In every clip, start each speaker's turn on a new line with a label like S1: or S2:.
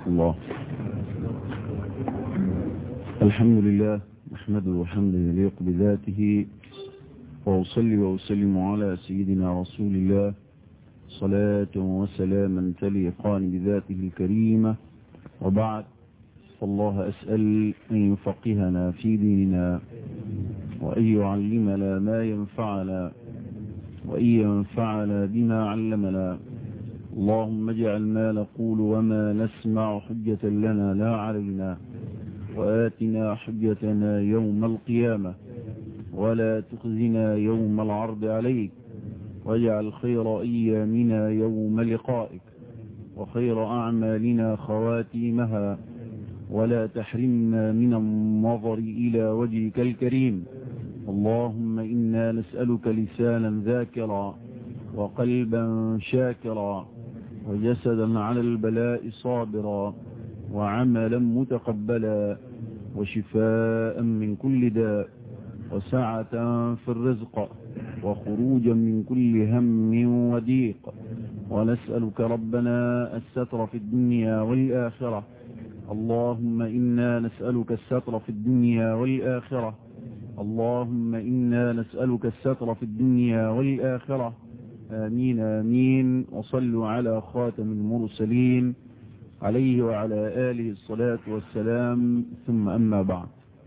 S1: الله الحمد لله نحمده حمدا يليق بذاته وأصلي وأسلم على سيدنا رسول الله صلاة وسلاما تليقان بذاته الكريمة وبعد فالله أسأل أن يفقهنا في ديننا وأن يعلمنا ما ينفعنا وأن ينفعنا بما علمنا اللهم اجعل ما نقول وما نسمع حجة لنا لا علينا وآتنا حجتنا يوم القيامة ولا تخزنا يوم العرض عليك واجعل خير أيامنا يوم لقائك وخير أعمالنا خواتيمها ولا تحرمنا من النظر إلى وجهك الكريم اللهم إنا نسألك لسانا ذاكرا وقلبا شاكرا وجسدا على البلاء صابرا وعملا متقبلا وشفاء من كل داء وسعة في الرزق وخروجا من كل هم وضيق ونسألك ربنا الستر في الدنيا والآخرة اللهم إنا نسألك الستر في الدنيا والآخرة اللهم إنا نسألك الستر في الدنيا والآخرة آمين آمين وصلوا على خاتم المرسلين عليه وعلى آله الصلاة والسلام ثم أما بعد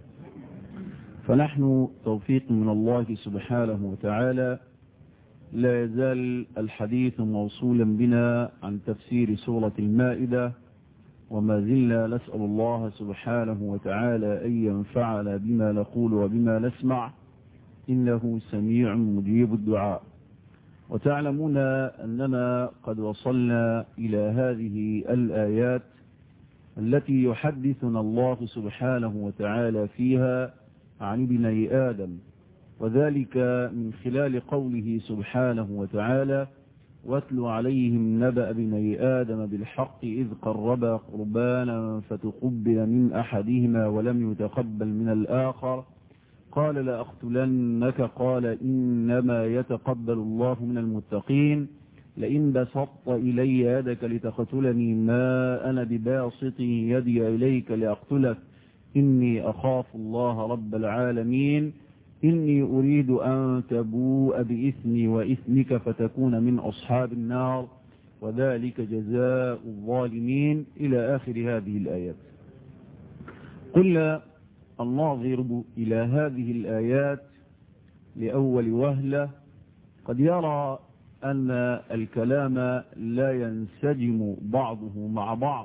S1: فنحن توفيق من الله سبحانه وتعالى لا يزال الحديث موصولا بنا عن تفسير سورة المائدة وما زلنا نسأل الله سبحانه وتعالى أن ينفعنا بما نقول وبما نسمع إنه سميع مجيب الدعاء وتعلمون أننا قد وصلنا إلى هذه الآيات التي يحدثنا الله سبحانه وتعالى فيها عن ابني آدم وذلك من خلال قوله سبحانه وتعالى واتل عليهم نبأ بني آدم بالحق إذ قربا قربانا فتقبل من أحدهما ولم يتقبل من الآخر قال لأقتلنك قال إنما يتقبل الله من المتقين لئن بسطت إلي يدك لتقتلني ما أنا بباسط يدي إليك لأقتلك إني أخاف الله رب العالمين إني أريد أن تبوء بإثمي وإثمك فتكون من أصحاب النار وذلك جزاء الظالمين إلى آخر هذه الآيات قلنا الناظر إلى هذه الآيات لأول وهلة قد يرى أن الكلام لا ينسجم بعضه مع بعض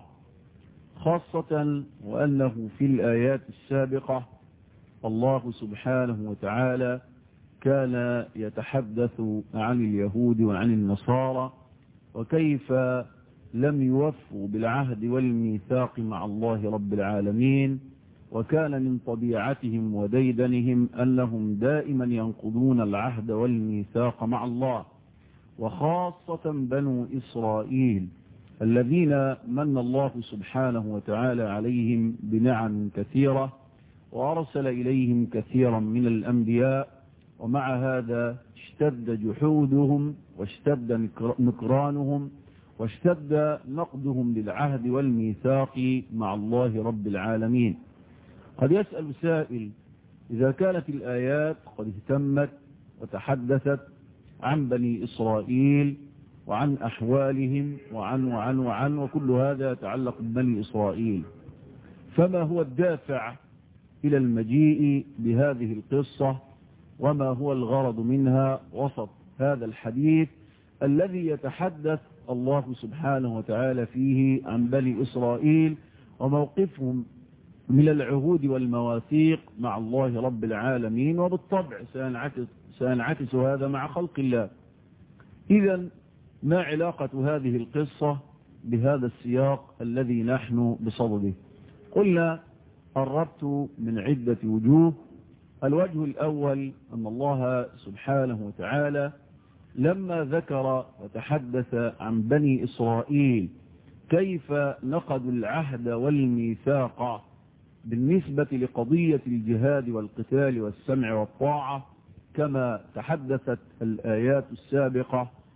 S1: خاصة وأنه في الآيات السابقة الله سبحانه وتعالى كان يتحدث عن اليهود وعن النصارى وكيف لم يوفوا بالعهد والميثاق مع الله رب العالمين وكان من طبيعتهم وديدنهم أنهم دائما ينقضون العهد والميثاق مع الله وخاصة بنو إسرائيل الذين من الله سبحانه وتعالى عليهم بنعم كثيرة وأرسل إليهم كثيرا من الأنبياء ومع هذا اشتد جحودهم واشتد نكرانهم واشتد نقدهم للعهد والميثاق مع الله رب العالمين قد يسأل سائل إذا كانت الآيات قد اهتمت وتحدثت عن بني إسرائيل وعن أحوالهم وعن وعن وعن وكل هذا يتعلق ببني إسرائيل فما هو الدافع إلى المجيء بهذه القصة وما هو الغرض منها وسط هذا الحديث الذي يتحدث الله سبحانه وتعالى فيه عن بني إسرائيل وموقفهم من العهود والمواثيق مع الله رب العالمين وبالطبع سينعكس, سينعكس هذا مع خلق الله إذا ما علاقة هذه القصة بهذا السياق الذي نحن بصدده قلنا الربط من عدة وجوه الوجه الأول أن الله سبحانه وتعالى لما ذكر وتحدث عن بني إسرائيل كيف نقضوا العهد والميثاق بالنسبة لقضية الجهاد والقتال والسمع والطاعة كما تحدثت الآيات السابقة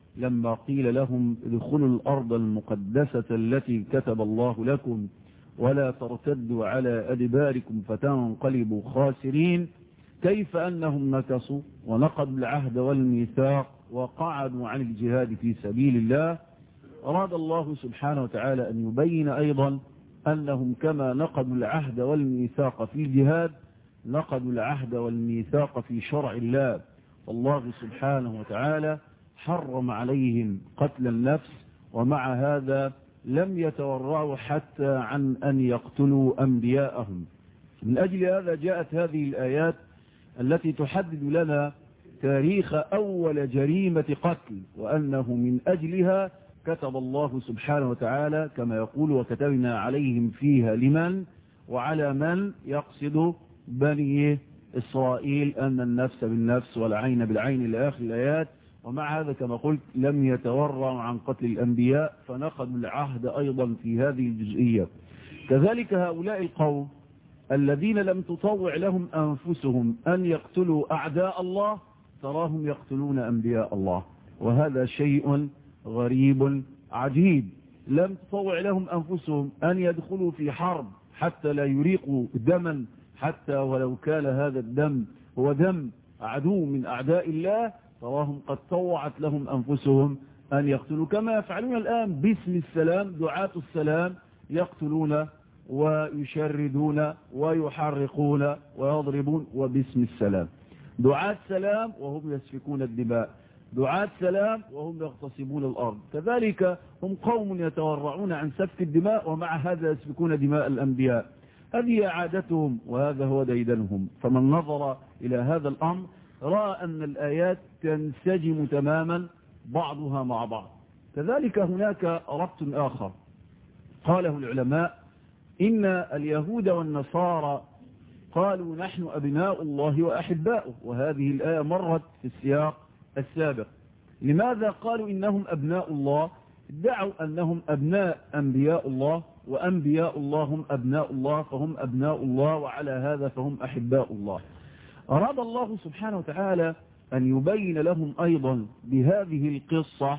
S1: لما قيل لهم ادخلوا الأرض المقدسة التي كتب الله لكم ولا ترتدوا على أدباركم فتنقلبوا خاسرين كيف أنهم نكصوا ونقضوا العهد والميثاق وقعدوا عن الجهاد في سبيل الله أراد الله سبحانه وتعالى أن يبين أيضا أنهم كما نقضوا العهد والميثاق في الجهاد نقضوا العهد والميثاق في شرع الله والله سبحانه وتعالى حرم عليهم قتل النفس ومع هذا لم يتورعوا حتى عن أن يقتلوا أنبياءهم من أجل هذا جاءت هذه الآيات التي تحدد لنا تاريخ أول جريمة قتل وأنه من أجلها كتب الله سبحانه وتعالى كما يقول وكتبنا عليهم فيها لمن وعلى من يقصد بني إسرائيل أن النفس بالنفس والعين بالعين إلى آخر الآيات ومع هذا كما قلت لم يتورع عن قتل الأنبياء فنقضوا العهد أيضا في هذه الجزئية كذلك هؤلاء القوم الذين لم تطوع لهم أنفسهم أن يقتلوا أعداء الله تراهم يقتلون أنبياء الله وهذا شيء غريب عجيب لم تطوع لهم أنفسهم أن يدخلوا في حرب حتى لا يريقوا دما حتى ولو كان هذا الدم هو دم عدو من أعداء الله تراهم قد طوعت لهم أنفسهم أن يقتلوا كما يفعلون الآن باسم السلام دعاة السلام يقتلون ويشردون ويحرقون ويضربون وباسم السلام دعاة سلام وهم يسفكون الدماء دعاة سلام وهم يغتصبون الأرض كذلك هم قوم يتورعون عن سفك الدماء ومع هذا يسفكون دماء الأنبياء هذه عادتهم وهذا هو ديدنهم فمن نظر إلى هذا الأمر رأى أن الآيات تنسجم تماما بعضها مع بعض كذلك هناك ربط آخر قاله العلماء إن اليهود والنصارى قالوا نحن أبناء الله وأحباؤه وهذه الآية مرت في السياق السابق لماذا قالوا إنهم أبناء الله ادعوا أنهم أبناء أنبياء الله وأنبياء الله هم أبناء الله فهم أبناء الله وعلى هذا فهم أحباء الله أراد الله سبحانه وتعالى أن يبين لهم أيضا بهذه القصة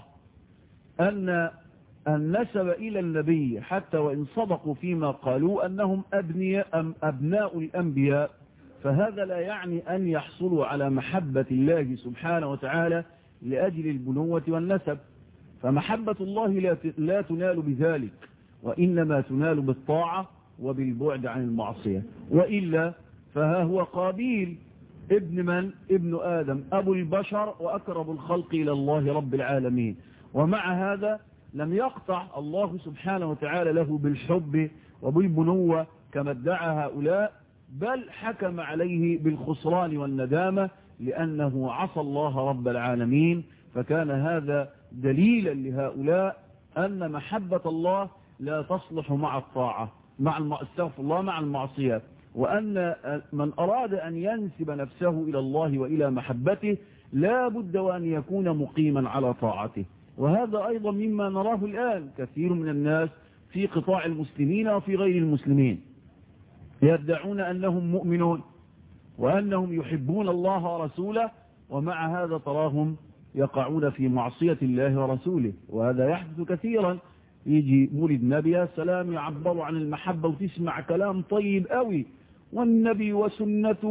S1: أن النسب إلى النبي حتى وإن صدقوا فيما قالوا أنهم أبنياء أم أبناء الأنبياء فهذا لا يعني أن يحصلوا على محبة الله سبحانه وتعالى لأجل البنوة والنسب فمحبة الله لا تنال بذلك وإنما تنال بالطاعة وبالبعد عن المعصية وإلا فها هو قابيل ابن من ابن آدم أبو البشر وأقرب الخلق إلى الله رب العالمين ومع هذا لم يقطع الله سبحانه وتعالى له بالحب وبالبنوة كما ادعى هؤلاء بل حكم عليه بالخسران والندامة لأنه عصى الله رب العالمين فكان هذا دليلا لهؤلاء أن محبة الله لا تصلح مع الطاعة مع استغفر الله مع المعصية وأن من أراد أن ينسب نفسه إلى الله وإلى محبته لا بد وأن يكون مقيما على طاعته وهذا أيضا مما نراه الآن كثير من الناس في قطاع المسلمين وفي غير المسلمين يدعون أنهم مؤمنون وأنهم يحبون الله ورسوله ومع هذا تراهم يقعون في معصية الله ورسوله وهذا يحدث كثيرا يجي مولد نبي السلام يعبر عن المحبة وتسمع كلام طيب قوي والنبي وسنته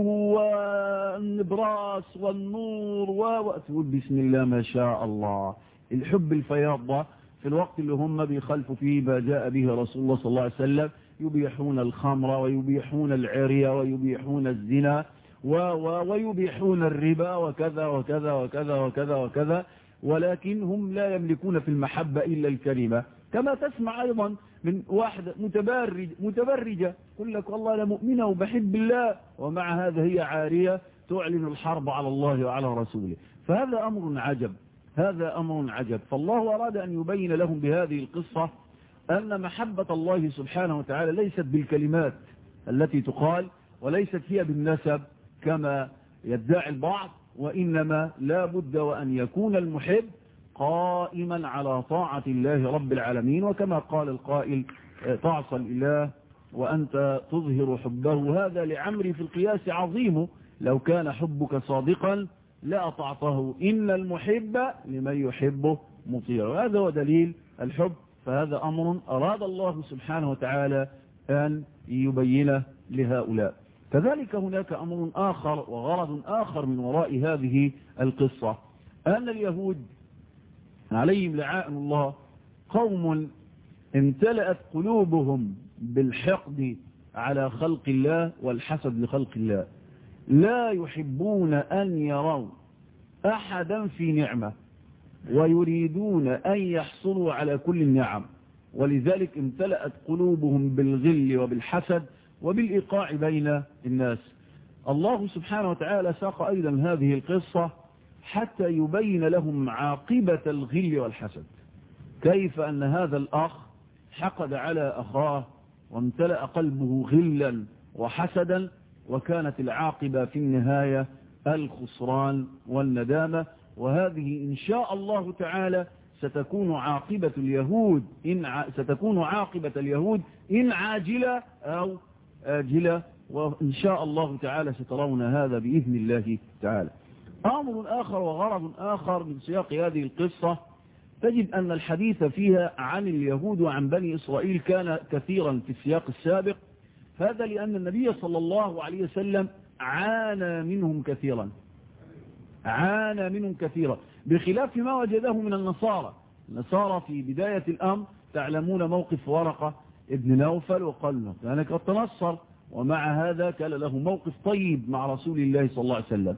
S1: والنبراس والنور وتقول بسم الله ما شاء الله الحب الفياض ده في الوقت اللي هم بيخلفوا فيه ما جاء به رسول الله صلى الله عليه وسلم يبيحون الخمر ويبيحون العرية ويبيحون الزنا و و ويبيحون الربا وكذا وكذا وكذا وكذا وكذا ولكن هم لا يملكون في المحبة إلا الكلمة كما تسمع أيضا من واحدة متبرج متبرجة يقول لك والله أنا مؤمنة وبحب الله ومع هذا هي عارية تعلن الحرب على الله وعلى رسوله فهذا أمر عجب هذا أمر عجب فالله أراد أن يبين لهم بهذه القصة أن محبة الله سبحانه وتعالى ليست بالكلمات التي تقال وليست هي بالنسب كما يدعي البعض وإنما لا بد وأن يكون المحب قائما على طاعة الله رب العالمين وكما قال القائل تعصى الإله وأنت تظهر حبه هذا لعمري في القياس عظيم لو كان حبك صادقا لأطعته إن المحب لمن يحبه مطيع وهذا هو دليل الحب فهذا أمر أراد الله سبحانه وتعالى أن يبينه لهؤلاء كذلك هناك أمر آخر وغرض آخر من وراء هذه القصة أن اليهود عليهم لعائن الله قوم امتلأت قلوبهم بالحقد على خلق الله والحسد لخلق الله لا يحبون أن يروا أحدا في نعمة ويريدون أن يحصلوا على كل النعم ولذلك امتلأت قلوبهم بالغل وبالحسد وبالإيقاع بين الناس الله سبحانه وتعالى ساق أيضا هذه القصة حتى يبين لهم عاقبة الغل والحسد كيف أن هذا الأخ حقد على أخاه وامتلأ قلبه غلا وحسدا وكانت العاقبة في النهاية الخسران والندامة وهذه إن شاء الله تعالى ستكون عاقبة اليهود إن ع... ستكون عاقبة اليهود إن عاجلة أو آجلة وإن شاء الله تعالى سترون هذا بإذن الله تعالى أمر آخر وغرض آخر من سياق هذه القصة تجد أن الحديث فيها عن اليهود وعن بني إسرائيل كان كثيرا في السياق السابق هذا لأن النبي صلى الله عليه وسلم عانى منهم كثيرا عانى منهم كثيرا بخلاف ما وجده من النصارى النصارى في بداية الأمر تعلمون موقف ورقة ابن نوفل وقال له كان قد تنصر ومع هذا كان له موقف طيب مع رسول الله صلى الله عليه وسلم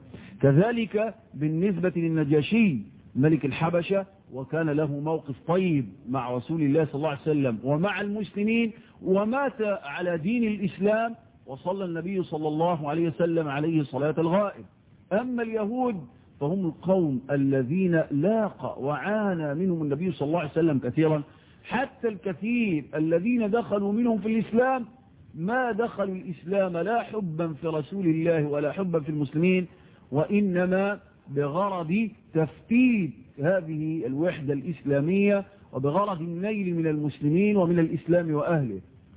S1: كذلك بالنسبة للنجاشي ملك الحبشة وكان له موقف طيب مع رسول الله صلى الله عليه وسلم ومع المسلمين ومات على دين الإسلام وصلى النبي صلى الله عليه وسلم عليه صلاة الغائب أما اليهود فهم القوم الذين لاق وعانى منهم النبي صلى الله عليه وسلم كثيرا حتى الكثير الذين دخلوا منهم في الإسلام ما دخلوا الإسلام لا حبا في رسول الله ولا حبا في المسلمين وإنما بغرض تفتيت هذه الوحدة الإسلامية وبغرض النيل من المسلمين ومن الإسلام وأهله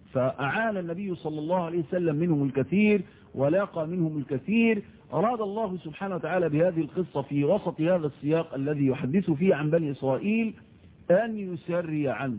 S1: فأعان النبي صلى الله عليه وسلم منهم الكثير ولاقى منهم الكثير أراد الله سبحانه وتعالى بهذه القصة في وسط هذا السياق الذي يحدث فيه عن بني إسرائيل أن يسري عنه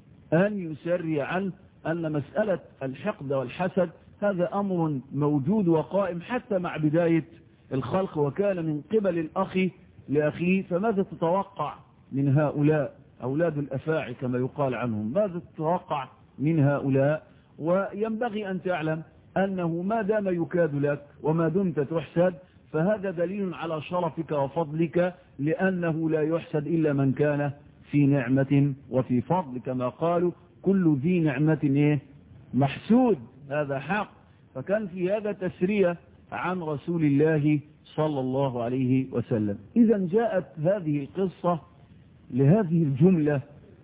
S1: أن يسري عنه أن مسألة الحقد والحسد هذا أمر موجود وقائم حتى مع بداية الخلق وكان من قبل الأخ لأخيه فماذا تتوقع من هؤلاء أولاد الأفاعي كما يقال عنهم ماذا تتوقع من هؤلاء وينبغي أن تعلم أنه ما دام يكاد لك وما دمت تحسد فهذا دليل على شرفك وفضلك لأنه لا يحسد إلا من كان في نعمة وفي فضل كما قالوا كل ذي نعمة إيه؟ محسود هذا حق فكان في هذا تسرية عن رسول الله صلى الله عليه وسلم إذا جاءت هذه القصة لهذه الجملة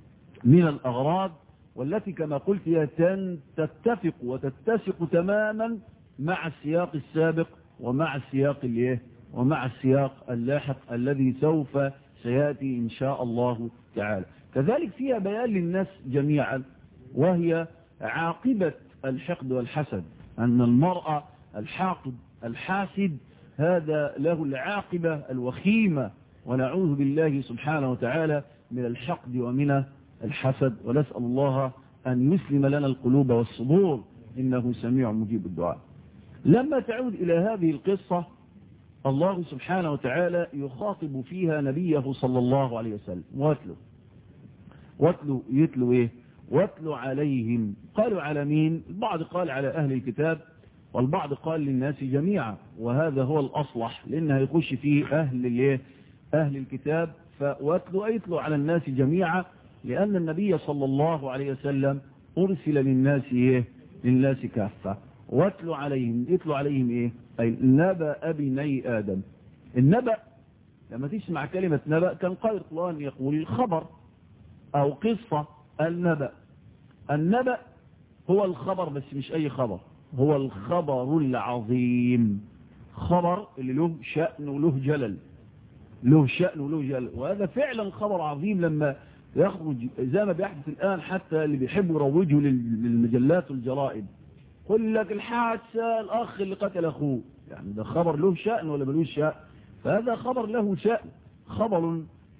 S1: من الأغراض والتي كما قلت هي تتفق وتتسق تماما مع السياق السابق ومع السياق الايه ومع السياق اللاحق الذي سوف سيأتي إن شاء الله تعالى كذلك فيها بيان للناس جميعا وهي عاقبة الحقد والحسد أن المرأة الحاقد الحاسد هذا له العاقبة الوخيمة ونعوذ بالله سبحانه وتعالى من الحقد ومن الحسد ونسأل الله أن يسلم لنا القلوب والصدور إنه سميع مجيب الدعاء لما تعود إلى هذه القصة الله سبحانه وتعالى يخاطب فيها نبيه صلى الله عليه وسلم واتلو واتلو يتلو ايه واتلو عليهم قالوا على مين البعض قال على أهل الكتاب والبعض قال للناس جميعا وهذا هو الأصلح لأنه يخش فيه أهل, الايه أهل الكتاب فواتلو أيتلو على الناس جميعا لأن النبي صلى الله عليه وسلم أرسل للناس إيه للناس كافة واتلو عليهم اتلو عليهم إيه أي نبأ ابني آدم النبأ لما تسمع كلمة نبأ كان قال القرآن يقول خبر أو قصة النبأ النبأ هو الخبر بس مش أي خبر هو الخبر العظيم خبر اللي له شأن وله جلل له شأن وله جلل وهذا فعلا خبر عظيم لما يخرج زي ما بيحدث الآن حتى اللي بيحبوا يروجوا للمجلات والجرائد قل لك الحادثة الأخ اللي قتل أخوه يعني ده خبر له شأن ولا ملوش شأن فهذا خبر له شأن خبر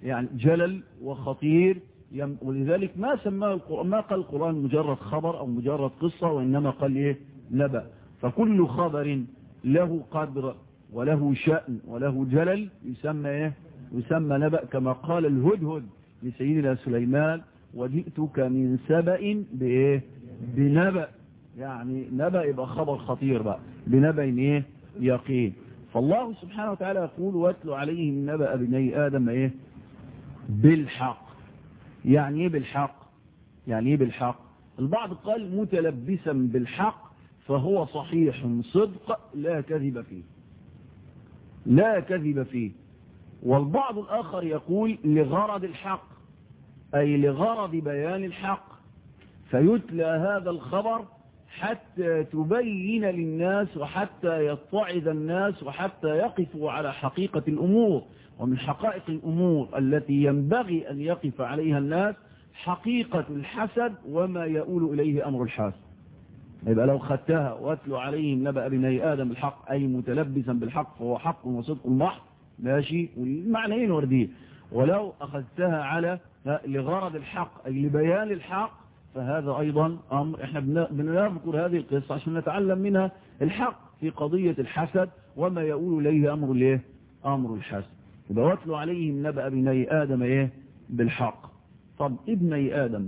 S1: يعني جلل وخطير ولذلك ما سماه القرآن ما قال القرآن مجرد خبر أو مجرد قصة وإنما قال إيه نبأ فكل خبر له قدر وله شأن وله جلل يسمى إيه يسمى نبأ كما قال الهدهد لسيدنا سليمان وجئتك من سبأ بإيه بنبأ يعني نبأ يبقى خبر خطير بقى بنبأ إيه يقين فالله سبحانه وتعالى يقول واتل عليهم نبأ بني آدم إيه بالحق يعني إيه بالحق يعني إيه بالحق البعض قال متلبسا بالحق فهو صحيح صدق لا كذب فيه لا كذب فيه والبعض الآخر يقول لغرض الحق أي لغرض بيان الحق فيتلى هذا الخبر حتى تبين للناس وحتى يتعظ الناس وحتى يقفوا على حقيقة الأمور ومن حقائق الأمور التي ينبغي أن يقف عليها الناس حقيقة الحسد وما يؤول إليه أمر الحاسد يبقى لو خدتها واتلوا عليهم نبأ بني آدم الحق أي متلبسا بالحق فهو حق وصدق محض ماشي والمعنيين ورديه ولو أخذتها على لغرض الحق أي لبيان الحق فهذا أيضا أمر احنا بنذكر هذه القصة عشان نتعلم منها الحق في قضية الحسد وما يقول إليه أمر الايه أمر الحسد يبقى واتلوا عليهم نبأ بني آدم إيه بالحق طب ابني آدم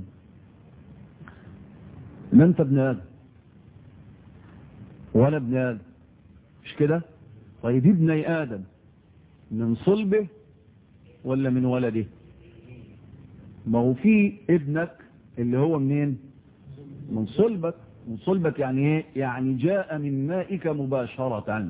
S1: ما أنت ابن آدم ولا ابن آدم مش كده طيب ابني آدم من صلبه ولا من ولده ما هو في ابنك اللي هو منين من صلبك من صلبك يعني ايه يعني جاء من مائك مباشرة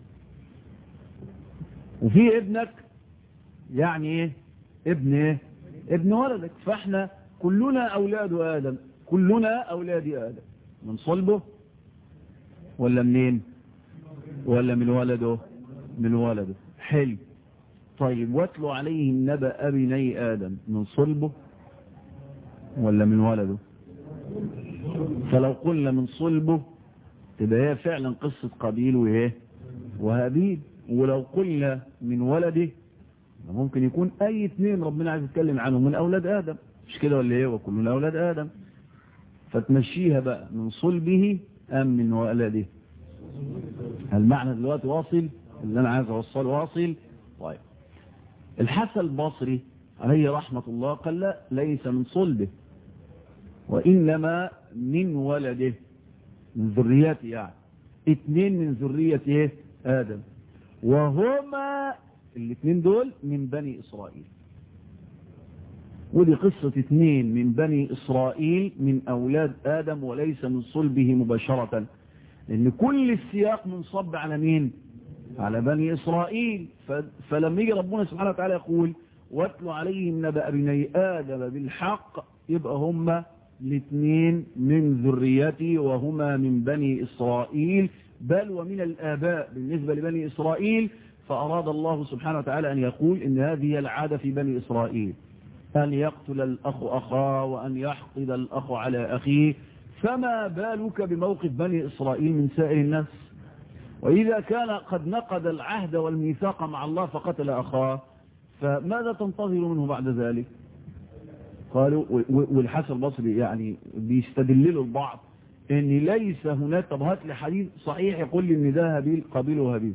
S1: وفي ابنك يعني ايه ابن ايه ابن ولدك فاحنا كلنا اولاد ادم كلنا اولاد ادم من صلبه ولا منين ولا من ولده من ولده حلو طيب واتلوا عليهم نبأ بني آدم من صلبه ولا من ولده فلو قلنا من صلبه تبقى هي فعلا قصة قبيل وايه وهابيل ولو قلنا من ولده ممكن يكون اي اثنين ربنا عايز يتكلم عنهم من اولاد ادم مش كده ولا ايه وكلنا اولاد ادم فتمشيها بقى من صلبه ام من ولده المعنى دلوقتي واصل اللي انا عايز اوصله واصل طيب الحسن البصري عليه رحمة الله قال لا ليس من صلبه وإنما من ولده من ذريته يعني اثنين من ذريته آدم وهما الاثنين دول من بني إسرائيل ودي قصة اثنين من بني إسرائيل من أولاد آدم وليس من صلبه مباشرة لأن كل السياق منصب على مين على بني إسرائيل فلما يجي ربنا سبحانه وتعالى يقول واتلوا عليهم نبأ بني آدم بالحق يبقى هما الاثنين من ذريتي وهما من بني إسرائيل بل ومن الآباء بالنسبة لبني إسرائيل فأراد الله سبحانه وتعالى أن يقول إن هذه العادة في بني إسرائيل أن يقتل الأخ أخاه وأن يحقد الأخ على أخيه فما بالك بموقف بني إسرائيل من سائر الناس وإذا كان قد نقض العهد والميثاق مع الله فقتل أخاه فماذا تنتظر منه بعد ذلك قالوا والحسن البصري يعني بيستدللوا البعض ان ليس هناك طب هات لي حديث صحيح يقول لي ان ده هابيل قابيل وهابيل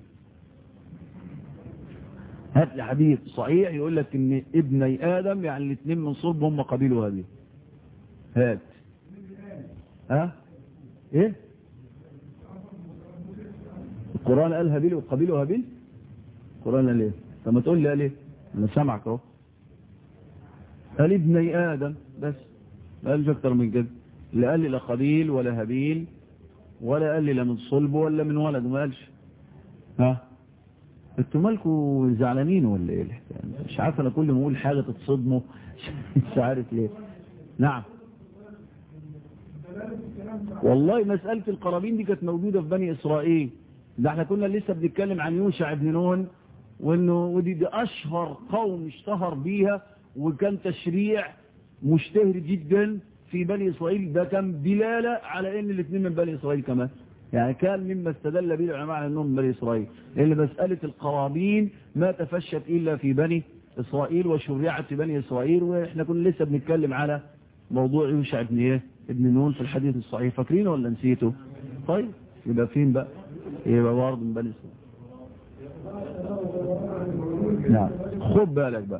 S1: هات لي حديث صحيح يقول لك ان ابني ادم يعني الاثنين من صلب هم قابيل وهابيل هات ها ايه القرآن قال هابيل وقابيل وهابيل القرآن قال ايه طب ما تقول لي قال ايه انا سامعك اهو قال ابني آدم بس ما قالش أكتر من كده لا قال لي لا قبيل ولا هبيل ولا قال لي لا من صلب ولا من ولد ما قالش ها انتوا مالكوا زعلانين ولا ايه مش عارف انا كل ما اقول حاجه تتصدموا مش عارف ليه نعم والله مسألة القرابين دي كانت موجودة في بني إسرائيل ده احنا كنا لسه بنتكلم عن يوشع بن نون وانه ودي دي اشهر قوم اشتهر بيها وكان تشريع مشتهر جدا في بني إسرائيل ده كان دلالة على ان الاثنين من بني إسرائيل كمان يعني كان مما استدل به العلماء على انهم من بني إسرائيل لأن مسألة القرابين ما تفشت إلا في بني إسرائيل وشرعت في بني إسرائيل وإحنا كنا لسه بنتكلم على موضوع يوشع ابن إيه ابن نون في الحديث الصحيح فاكرينه ولا نسيته طيب يبقى فين بقى يبقى برضه من بني إسرائيل نعم خد بالك بقى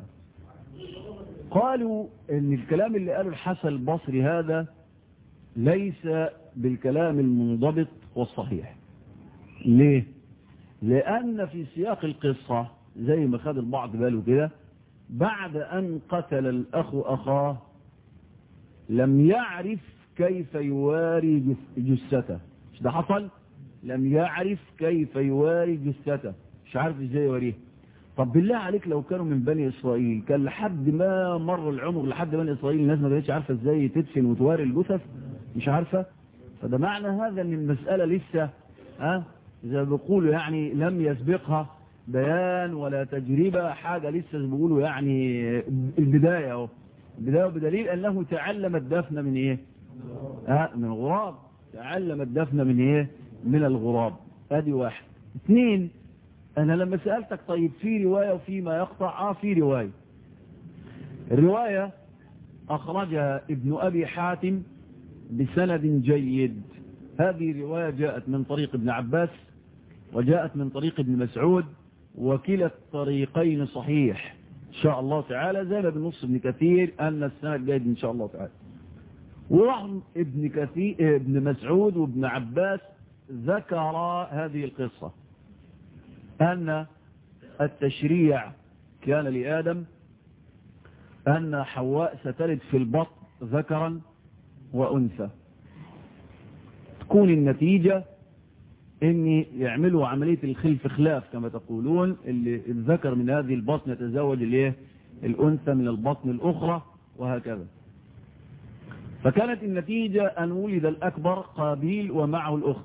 S1: قالوا ان الكلام اللي قاله الحسن البصري هذا ليس بالكلام المنضبط والصحيح ليه لان في سياق القصة زي ما خد البعض باله كده بعد ان قتل الاخ اخاه لم يعرف كيف يواري جثته مش ده حصل لم يعرف كيف يواري جثته مش عارف ازاي يوريه طب بالله عليك لو كانوا من بني إسرائيل كان لحد ما مر العمر لحد بني إسرائيل الناس ما كانتش عارفة ازاي تدفن وتواري الجثث مش عارفة فده معنى هذا ان المسألة لسه ها زي ما بيقولوا يعني لم يسبقها بيان ولا تجربة حاجة لسه بيقولوا يعني البداية اهو البداية بدليل أنه تعلم الدفن من إيه ها من الغراب تعلم الدفن من إيه من الغراب ادي واحد اثنين أنا لما سألتك طيب في رواية وفي ما يقطع آه في رواية الرواية أخرجها ابن أبي حاتم بسند جيد هذه رواية جاءت من طريق ابن عباس وجاءت من طريق ابن مسعود وكلا الطريقين صحيح إن شاء الله تعالى زي ما بنص ابن كثير أن السند جيد إن شاء الله تعالى ورغم ابن, كثير ابن مسعود وابن عباس ذكر هذه القصة أن التشريع كان لآدم أن حواء ستلد في البطن ذكرا وأنثى تكون النتيجة ان يعملوا عملية الخلف خلاف كما تقولون اللي الذكر من هذه البطن يتزوج الايه الأنثى من البطن الأخرى وهكذا فكانت النتيجة أن ولد الأكبر قابيل ومعه الأخت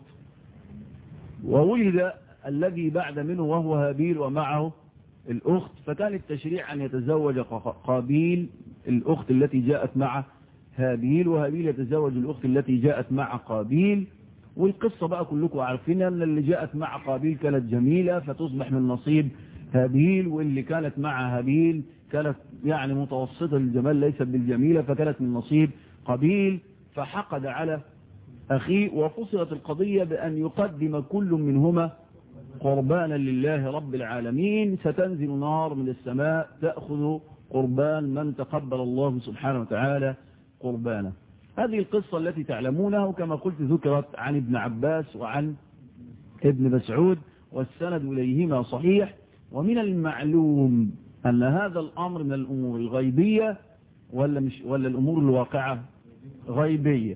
S1: وولد الذي بعد منه وهو هابيل ومعه الأخت فكان التشريع أن يتزوج قابيل الأخت التي جاءت مع هابيل وهابيل يتزوج الأخت التي جاءت مع قابيل والقصة بقى كلكم عارفين أن اللي جاءت مع قابيل كانت جميلة فتصبح من نصيب هابيل واللي كانت مع هابيل كانت يعني متوسطة الجمال ليست بالجميلة فكانت من نصيب قابيل فحقد على أخيه وفصلت القضية بأن يقدم كل منهما قربانا لله رب العالمين ستنزل نار من السماء تأخذ قربان من تقبل الله سبحانه وتعالى قربانه هذه القصة التي تعلمونها وكما قلت ذكرت عن ابن عباس وعن ابن مسعود والسند إليهما صحيح ومن المعلوم أن هذا الأمر من الأمور الغيبية ولا, مش ولا الأمور الواقعة غيبية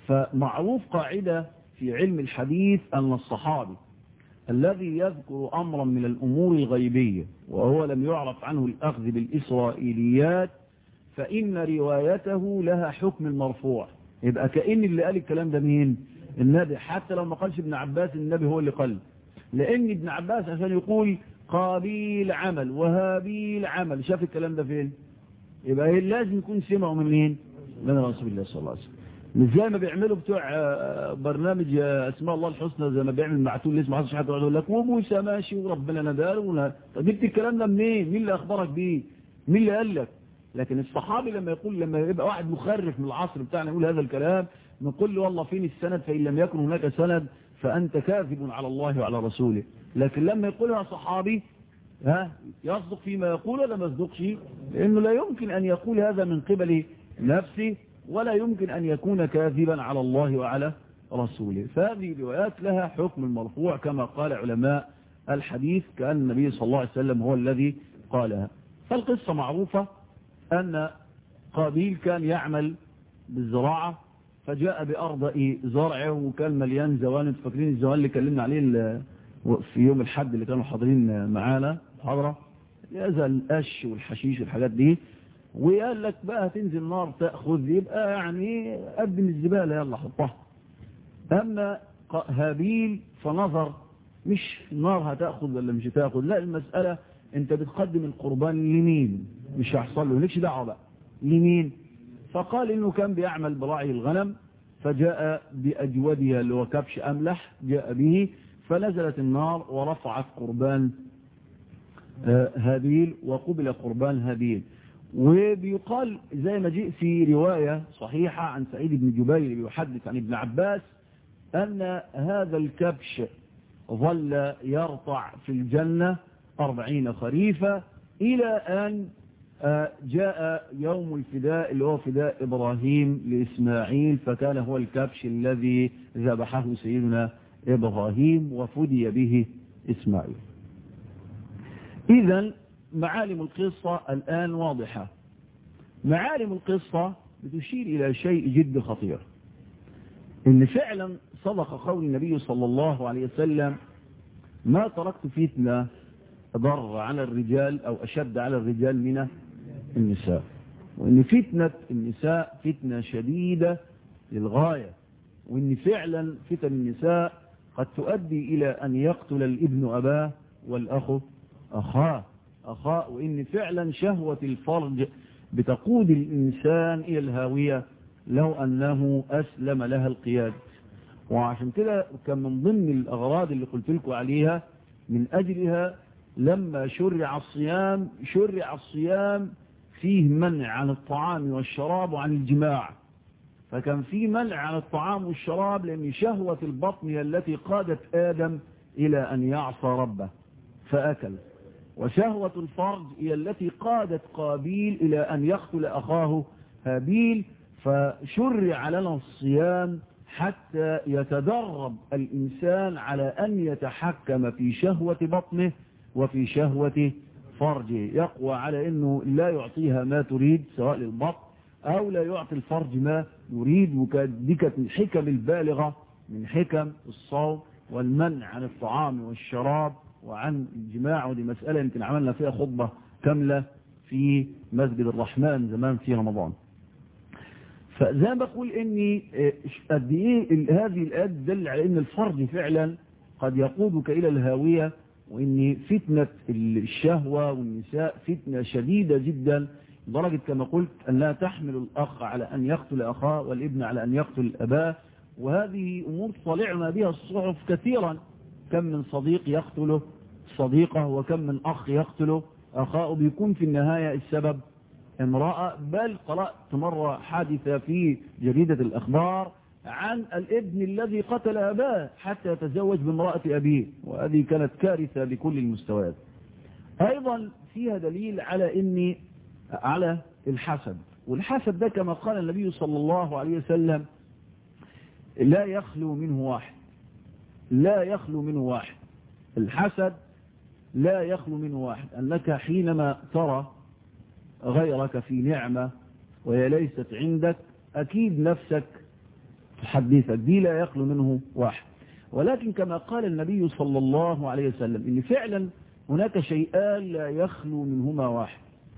S1: فمعروف قاعدة في علم الحديث أن الصحابي الذي يذكر أمرا من الأمور الغيبية وهو لم يعرف عنه الأخذ بالإسرائيليات فإن روايته لها حكم المرفوع يبقى كأن اللي قال الكلام ده مين النبي حتى لو ما قالش ابن عباس النبي هو اللي قال لأن ابن عباس عشان يقول قابيل عمل وهابيل عمل شاف الكلام ده فين يبقى لازم يكون سمعه من مين من رسول الله صلى الله عليه وسلم مش زي ما بيعملوا بتوع برنامج اسماء الله الحسنى زي ما بيعمل معتول اسمه حسن حد يقول لك وموسى ماشي وربنا نداره طب جبت الكلام ده منين مين اللي اخبرك بيه مين اللي قال لك لكن الصحابي لما يقول لما يبقى واحد مخرف من العصر بتاعنا يقول هذا الكلام نقول له والله فين السند فإن لم يكن هناك سند فأنت كاذب على الله وعلى رسوله لكن لما يقولها صحابي ها يصدق فيما يقول ولا ما يصدقش لأنه لا يمكن أن يقول هذا من قبل نفسه ولا يمكن أن يكون كاذبا على الله وعلى رسوله فهذه الروايات لها حكم المرفوع كما قال علماء الحديث كأن النبي صلى الله عليه وسلم هو الذي قالها فالقصة معروفة أن قابيل كان يعمل بالزراعة فجاء بأرض زرعه وكان مليان زوان فاكرين الزوان اللي كلمنا عليه في يوم الحد اللي كانوا حاضرين معانا حضرة يزال القش والحشيش والحاجات دي وقال لك بقى هتنزل نار تأخذ يبقى يعني قدم الزبالة يلا حطها أما هابيل فنظر مش نار هتأخذ ولا مش هتأخذ لا المسألة انت بتقدم القربان لمين مش هيحصل له ليش دعوه بقى لمين فقال انه كان بيعمل براعي الغنم فجاء بأجودها اللي هو كبش أملح جاء به فنزلت النار ورفعت قربان هابيل وقبل قربان هابيل وبيقال زي ما جاء في رواية صحيحة عن سعيد بن جبير بيحدث عن ابن عباس أن هذا الكبش ظل يرطع في الجنة أربعين خريفة إلى أن جاء يوم الفداء اللي هو فداء إبراهيم لإسماعيل فكان هو الكبش الذي ذبحه سيدنا إبراهيم وفدي به إسماعيل إذا معالم القصة الآن واضحة معالم القصة بتشير إلى شيء جد خطير إن فعلا صدق قول النبي صلى الله عليه وسلم ما تركت فتنة ضر على الرجال أو أشد على الرجال من النساء وإن فتنة النساء فتنة شديدة للغاية وإن فعلا فتن النساء قد تؤدي إلى أن يقتل الابن أباه والأخ أخاه أخاه وإن فعلا شهوة الفرج بتقود الإنسان إلى الهاوية لو أنه أسلم لها القياد وعشان كده كان من ضمن الأغراض اللي قلت لكم عليها من أجلها لما شرع الصيام شرع الصيام فيه منع عن الطعام والشراب وعن الجماع فكان فيه منع عن الطعام والشراب لأن شهوة البطن هي التي قادت آدم إلى أن يعصى ربه فأكل وشهوة الفرج هي التي قادت قابيل إلى أن يقتل أخاه هابيل فشرع لنا الصيام حتى يتدرب الإنسان على أن يتحكم في شهوة بطنه وفي شهوة فرجه يقوى على أنه لا يعطيها ما تريد سواء للبطن أو لا يعطي الفرج ما يريد وكذلك كانت الحكم البالغة من حكم الصوم والمنع عن الطعام والشراب وعن الجماع ودي مسألة يمكن عملنا فيها خطبة كاملة في مسجد الرحمن زمان في رمضان فزي ما بقول اني قد ايه هذه الآيات تدل على ان الفرج فعلا قد يقودك الى الهاوية وان فتنة الشهوة والنساء فتنة شديدة جدا لدرجة كما قلت انها تحمل الاخ على ان يقتل اخاه والابن على ان يقتل اباه وهذه امور طلعنا بها الصحف كثيرا كم من صديق يقتله صديقه وكم من أخ يقتله أخاه بيكون في النهاية السبب امرأة بل قرأت مرة حادثة في جريدة الأخبار عن الابن الذي قتل أباه حتى يتزوج بامرأة أبيه وهذه كانت كارثة بكل المستويات أيضا فيها دليل على إني على الحسد والحسد ده كما قال النبي صلى الله عليه وسلم لا يخلو منه واحد لا يخلو منه واحد الحسد لا يخلو منه واحد أنك حينما ترى غيرك في نعمة وهي ليست عندك أكيد نفسك تحدثك دي لا يخلو منه واحد ولكن كما قال النبي صلى الله عليه وسلم إن فعلا هناك شيئان لا يخلو منهما واحد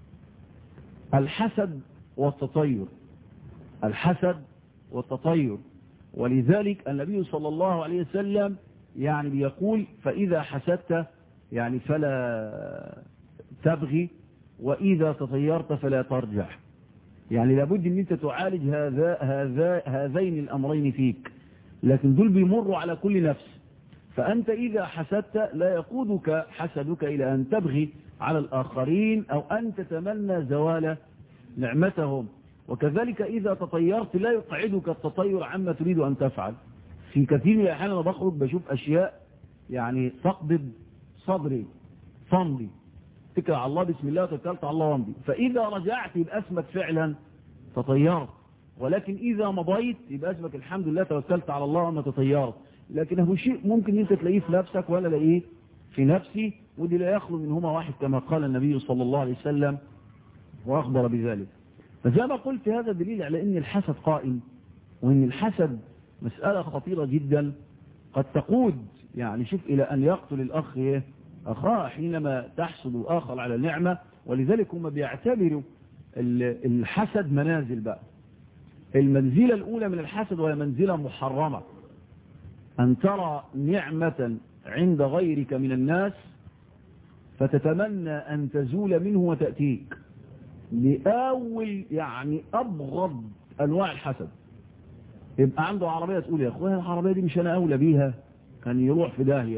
S1: الحسد والتطير الحسد والتطير ولذلك النبي صلى الله عليه وسلم يعني بيقول فإذا حسدت يعني فلا تبغي وإذا تطيرت فلا ترجع يعني لابد ان انت تعالج هذا هذا هذين الامرين فيك لكن دول بيمروا على كل نفس فانت اذا حسدت لا يقودك حسدك الى ان تبغي على الاخرين او ان تتمنى زوال نعمتهم وكذلك اذا تطيرت لا يقعدك التطير عما تريد ان تفعل في كثير من الاحيان انا بخرج بشوف اشياء يعني تقبض صدري صمدي اتكل على الله بسم الله توكلت على الله وامضي فاذا رجعت يبقى اسمك فعلا تطيرت ولكن اذا مضيت يبقى اسمك الحمد لله توكلت على الله وما تطيرت لكن هو شيء ممكن انت تلاقيه في نفسك ولا لاقيه في نفسي ودي لا يخلو منهما واحد كما قال النبي صلى الله عليه وسلم واخبر بذلك فزي ما قلت هذا دليل على ان الحسد قائم وان الحسد مسألة خطيرة جدا قد تقود يعني شوف إلى أن يقتل الأخ أخاه حينما تحصد الآخر على نعمة ولذلك هم بيعتبروا الحسد منازل بقى المنزلة الأولى من الحسد وهي منزلة محرمة أن ترى نعمة عند غيرك من الناس فتتمنى أن تزول منه وتأتيك لأول يعني أبغض أنواع الحسد يبقى عنده عربية تقول يا أخويا العربية دي مش أنا أولى بيها كان يروح في داهية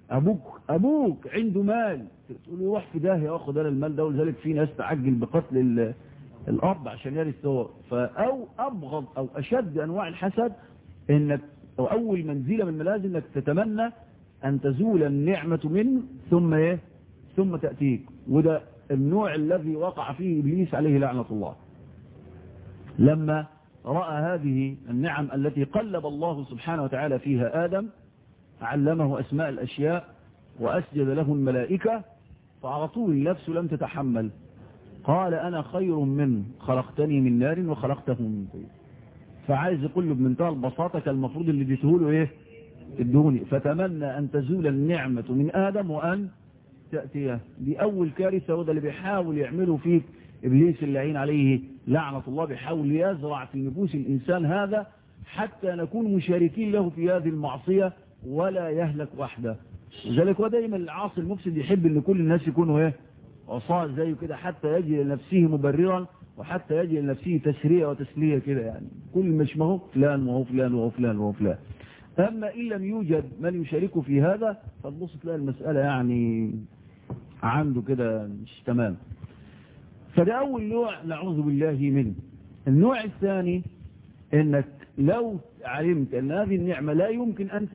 S1: ابوك ابوك عنده مال تقول له روح في داهيه واخد انا المال ده ولذلك في ناس تعجل بقتل ال- الاب عشان يرث هو فاو ابغض او اشد انواع الحسد انك او اول منزله من الملازم انك تتمنى ان تزول النعمه منه ثم ايه ثم تاتيك وده النوع الذي وقع فيه ابليس عليه لعنه الله لما راى هذه النعم التي قلب الله سبحانه وتعالى فيها ادم علمه اسماء الاشياء واسجد له الملائكه فعلى طول نفسه لم تتحمل قال أنا خير منه خلقتني من نار وخلقته من طين فعايز يقول له بمنتهى البساطة كان المفروض اللي اديته له ايه ادوني فتمنى أن تزول النعمة من آدم وأن تأتيه دي أول كارثة وده اللي بيحاول يعمله فيك إبليس اللعين عليه لعنة الله بيحاول يزرع في نفوس الإنسان هذا حتى نكون مشاركين له في هذه المعصية ولا يهلك وحده لذلك هو دايما العاصي المفسد يحب ان كل الناس يكونوا ايه عصاة زيه كده حتى يجد لنفسه مبررا وحتى يجد لنفسه تسرية وتسلية كده يعني كل مش ما هو فلان وهو فلان وهو فلان وهو فلان أما إن لم يوجد من يشاركه في هذا فتبص تلاقي المسألة يعني عنده كده مش تمام فده أول نوع نعوذ بالله منه النوع الثاني انك لو علمت ان هذه النعمة لا يمكن ان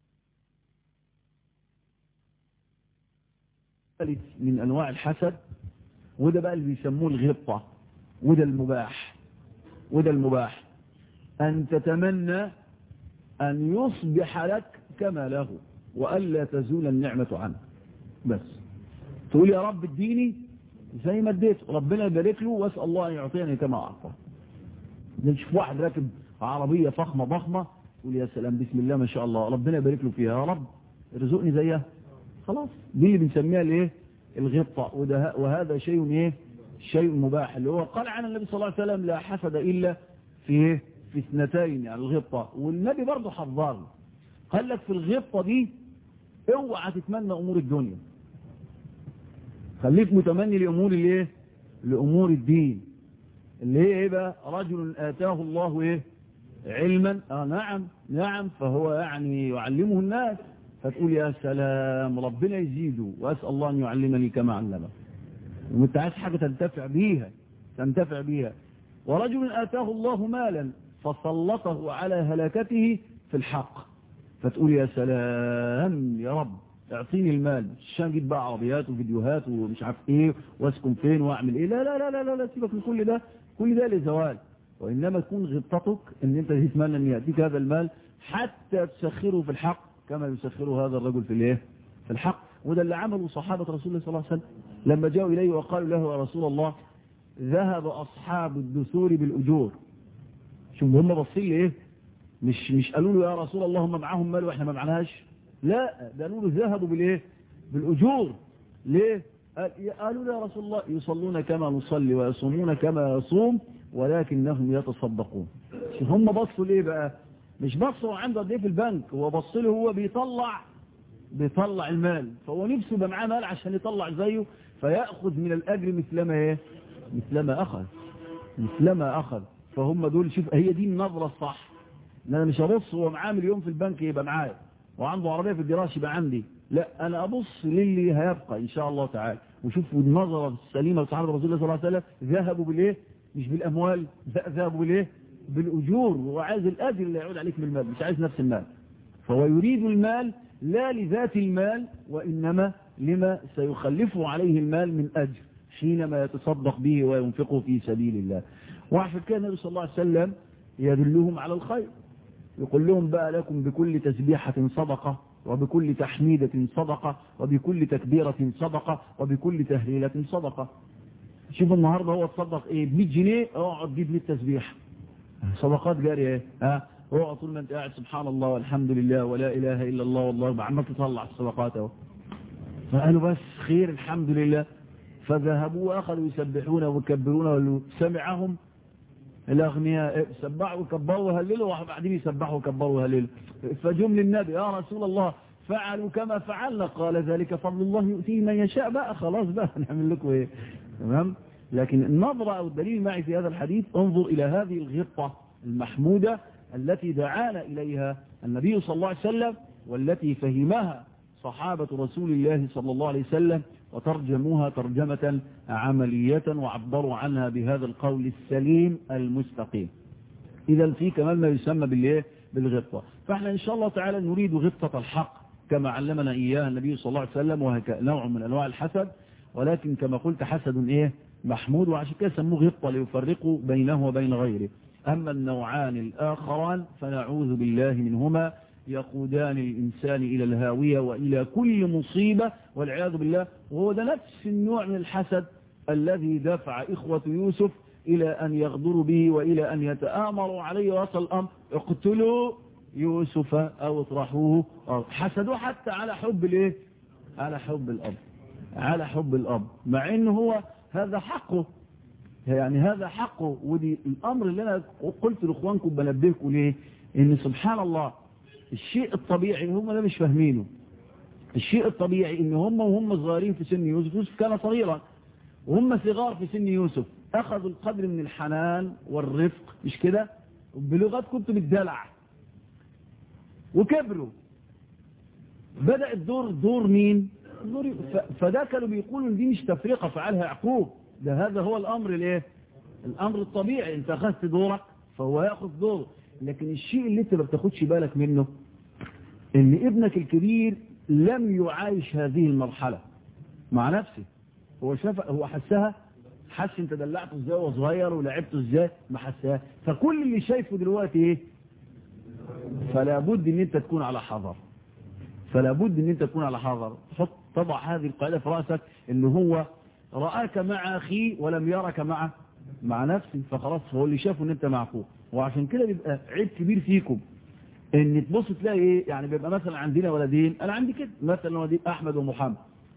S1: ثالث من انواع الحسد وده بقى اللي بيسموه الغبطة وده المباح وده المباح ان تتمنى ان يصبح لك كما له والا تزول النعمة عنه بس تقول يا رب اديني زي ما اديت ربنا يبارك له واسال الله ان يعطيني كما اعطى نشوف واحد راكب عربية فخمة ضخمة يقول يا سلام بسم الله ما شاء الله ربنا يبارك له فيها يا رب ارزقني زيها خلاص دي اللي بنسميها الايه الغبطة وده وهذا شيء ايه شيء مباح اللي هو قال عن النبي صلى الله عليه وسلم لا حسد الا في ايه في اثنتين يعني الغبطة والنبي برضه حذرنا قال لك في الغبطة دي اوعى تتمنى امور الدنيا خليك متمني لامور الايه لامور الدين اللي هي ايه بقى رجل اتاه الله ايه علما اه نعم نعم فهو يعني يعلمه الناس فتقول يا سلام ربنا يزيده واسال الله ان يعلمني كما علمه وانت عايز حاجه تنتفع بيها تنتفع بيها ورجل اتاه الله مالا فسلطه على هلاكته في الحق فتقول يا سلام يا رب اعطيني المال عشان اجيب بقى عربيات وفيديوهات ومش عارف ايه واسكن فين واعمل ايه لا لا لا لا لا, لا سيبك من كل ده كل ده لزوال وانما تكون غبطتك ان انت تتمنى ان ياتيك هذا المال حتى تسخره في الحق كما يسخره هذا الرجل في الايه في الحق وده اللي عمله صحابه رسول الله صلى الله عليه وسلم لما جاءوا اليه وقالوا له يا رسول الله ذهب اصحاب الدثور بالاجور شوف هم باصين لايه مش مش قالوا له يا رسول الله هم معاهم مال واحنا ما معناهاش لا ده قالوا له ذهبوا بالايه بالاجور ليه قالوا له يا رسول الله يصلون كما نصلي ويصومون كما يصوم ولكنهم يتصدقون هم بصوا ليه بقى مش بصوا عنده قد ايه في البنك هو بص له هو بيطلع بيطلع المال فهو نفسه يبقى معاه مال عشان يطلع زيه فياخذ من الاجر مثلما ايه مثلما اخذ مثلما اخذ فهم دول شوف هي دي النظره الصح ان انا مش هبص هو معاه مليون في البنك يبقى معايا وعنده عربيه في الجراج يبقى عندي لا انا ابص للي هيبقى ان شاء الله تعالى وشوف النظره السليمه لصحابه رسول الله صلى الله عليه وسلم ذهبوا بالايه مش بالاموال ذهبوا بالايه بالاجور هو عايز الاجر اللي يعود عليك من المال مش عايز نفس المال فهو يريد المال لا لذات المال وانما لما سيخلفه عليه المال من اجر حينما يتصدق به وينفقه في سبيل الله وعشان كده النبي صلى الله عليه وسلم يدلهم على الخير يقول لهم بقى لكم بكل تسبيحة صدقة وبكل تحميدة صدقة وبكل تكبيرة صدقة وبكل تهليلة صدقة شوف النهاردة هو تصدق ايه ب 100 جنيه اقعد جيب لي التسبيح صدقات جارية ايه ها اقعد طول ما انت قاعد سبحان الله والحمد لله ولا اله الا الله والله عمال تطلع الصدقات اهو فقالوا بس خير الحمد لله فذهبوا واخذوا يسبحون ويكبرون سمعهم الأغنياء سبحوا وكبروا وهللوا وبعدين يسبحوا وكبروا وهللوا فجم للنبي يا رسول الله فعلوا كما فعلنا قال ذلك فضل الله يؤتيه من يشاء بقى خلاص بقى نعمل لكم ايه تمام لكن النظرة أو الدليل معي في هذا الحديث انظر إلى هذه الغطة المحمودة التي دعانا إليها النبي صلى الله عليه وسلم والتي فهمها صحابة رسول الله صلى الله عليه وسلم وترجموها ترجمة عملية وعبروا عنها بهذا القول السليم المستقيم إذا في كمان ما يسمى بالإيه بالغبطة فاحنا إن شاء الله تعالى نريد غبطة الحق كما علمنا إياها النبي صلى الله عليه وسلم وهي نوع من أنواع الحسد ولكن كما قلت حسد إيه محمود وعشان كده سموه غبطة ليفرقوا بينه وبين غيره أما النوعان الآخران فنعوذ بالله منهما يقودان الإنسان إلى الهاوية وإلى كل مصيبة والعياذ بالله وهو ده نفس النوع من الحسد الذي دفع إخوة يوسف إلى أن يغدروا به وإلى أن يتآمروا عليه وصل الأمر اقتلوا يوسف أو اطرحوه حسدوه حتى على حب الايه على حب الأب على حب الأب مع إنه هو هذا حقه يعني هذا حقه ودي الأمر اللي أنا قلت لإخوانكم بنبهكم ليه إن سبحان الله الشيء الطبيعي هم ده مش فاهمينه الشيء الطبيعي إن هم وهم صغيرين في سن يوسف يوسف كان صغيرا وهم صغار في سن يوسف أخذوا القدر من الحنان والرفق مش كده بلغات كنتم الدلع وكبروا بدأ الدور دور مين دور فده كانوا بيقولوا دي مش تفرقة فعلها يعقوب ده هذا هو الأمر الايه الأمر الطبيعي انت أخذت دورك فهو يأخذ دوره لكن الشيء اللي انت ما بتاخدش بالك منه ان ابنك الكبير لم يعايش هذه المرحلة مع نفسه هو شاف هو حسها حس انت دلعته ازاي وهو صغير ولعبته ازاي ما حسها فكل اللي شايفه دلوقتي ايه فلا بد ان انت تكون على حذر فلا بد ان انت تكون على حذر حط طبع هذه القاعده في راسك ان هو راك مع اخيه ولم يرك مع مع نفسه فخلاص هو اللي شافه ان انت مع اخوه وعشان كده بيبقى عيب كبير فيكم ان تبص تلاقي ايه يعني بيبقى مثلا عندنا ولدين انا عندي كده مثلا ولدين احمد ومحمد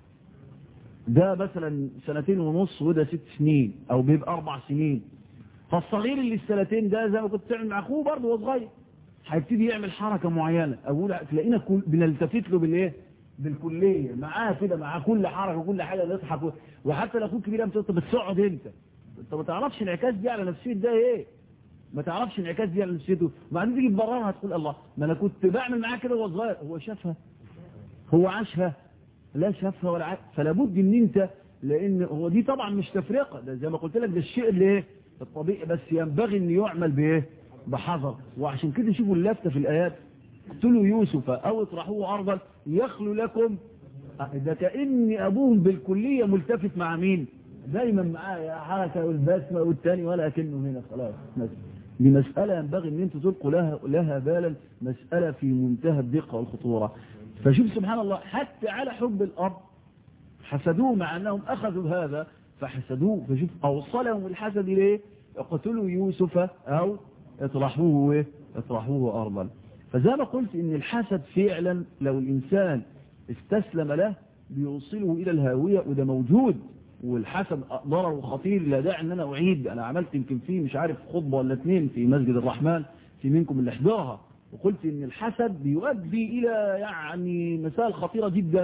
S1: ده مثلا سنتين ونص وده ست سنين او بيبقى اربع سنين فالصغير اللي السنتين ده زي ما كنت تعمل مع اخوه برضه وهو صغير هيبتدي يعمل حركه معينه اقول تلاقينا كل بنلتفت له بالايه بالكليه معاه كده معاه كل حركه وكل حاجه نضحك وحتى لو اخوك كبير انت بتقعد انت انت ما تعرفش انعكاس دي على نفسيه ده ايه ما تعرفش انعكاس دي على نفسيته وبعدين تيجي تبررها تقول الله ما انا كنت بعمل معاه كده وهو صغير هو شافها هو عاشها لا شافها ولا عاش فلا بد ان انت لان هو دي طبعا مش تفرقه ده زي ما قلت لك ده الشيء اللي ايه الطبيعي بس ينبغي ان يعمل بايه بحذر وعشان كده شوفوا اللفته في الايات اقتلوا يوسف او اطرحوه ارضا يخلو لكم ده كان ابوهم بالكليه ملتفت مع مين دايما معاه حركه والبسمه والتاني ولا كانه هنا خلاص دي مسألة ينبغي ان انتوا تلقوا لها, لها بالا مسألة في منتهى الدقة والخطورة فشوف سبحان الله حتى على حب الأب حسدوه مع أنهم أخذوا هذا فحسدوه فشوف أوصلهم الحسد إليه اقتلوا يوسف أو اطرحوه اطرحوه أرضا فزي ما قلت ان الحسد فعلا لو الإنسان استسلم له بيوصله إلى الهاوية وده موجود والحسد ضرر خطير لا داعي ان انا اعيد انا عملت يمكن فيه مش عارف خطبه ولا اثنين في مسجد الرحمن في منكم اللي حضرها وقلت ان الحسد بيؤدي الى يعني مسائل خطيره جدا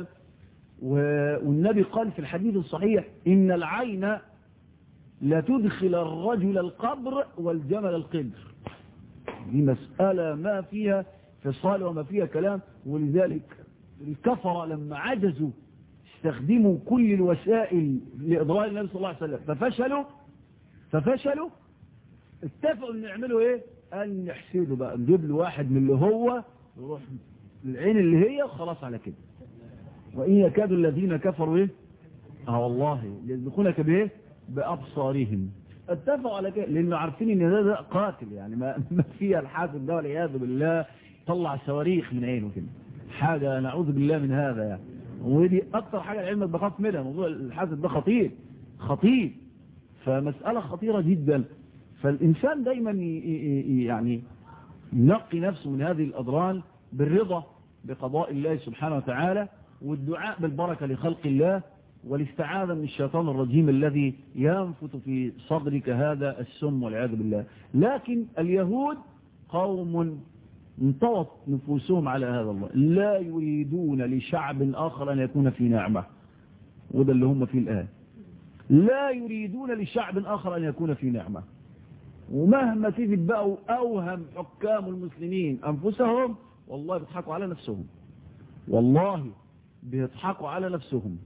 S1: والنبي قال في الحديث الصحيح ان العين لا تدخل الرجل القبر والجمل القدر دي مسألة ما فيها فصال وما فيها كلام ولذلك الكفر لما عجزوا استخدموا كل الوسائل لإضرار النبي صلى الله عليه وسلم ففشلوا ففشلوا اتفقوا ان يعملوا ايه قال نحسده بقى نجيب له واحد من اللي هو يروح العين اللي هي وخلاص على كده وإن يكاد الذين كفروا ايه اه والله يذبقونك بايه بأبصارهم اتفقوا على كده لانه عارفين ان ده, ده قاتل يعني ما, ما فيها الحاسد ده والعياذ بالله طلع صواريخ من عينه كده حاجة نعوذ بالله من هذا يعني ودي اكتر حاجة العلم بخاف منها موضوع الحاسد ده خطير خطير فمسألة خطيرة جدا فالإنسان دايما يعني ينقي نفسه من هذه الأضران بالرضا بقضاء الله سبحانه وتعالى والدعاء بالبركة لخلق الله والاستعاذة من الشيطان الرجيم الذي ينفت في صدرك هذا السم والعياذ بالله لكن اليهود قوم انطوت نفوسهم على هذا الله لا يريدون لشعب آخر أن يكون في نعمة وده اللي هم فيه الآن لا يريدون لشعب آخر أن يكون في نعمة ومهما تجد بقوا أوهم حكام المسلمين أنفسهم والله بيضحكوا على نفسهم والله بيضحكوا على نفسهم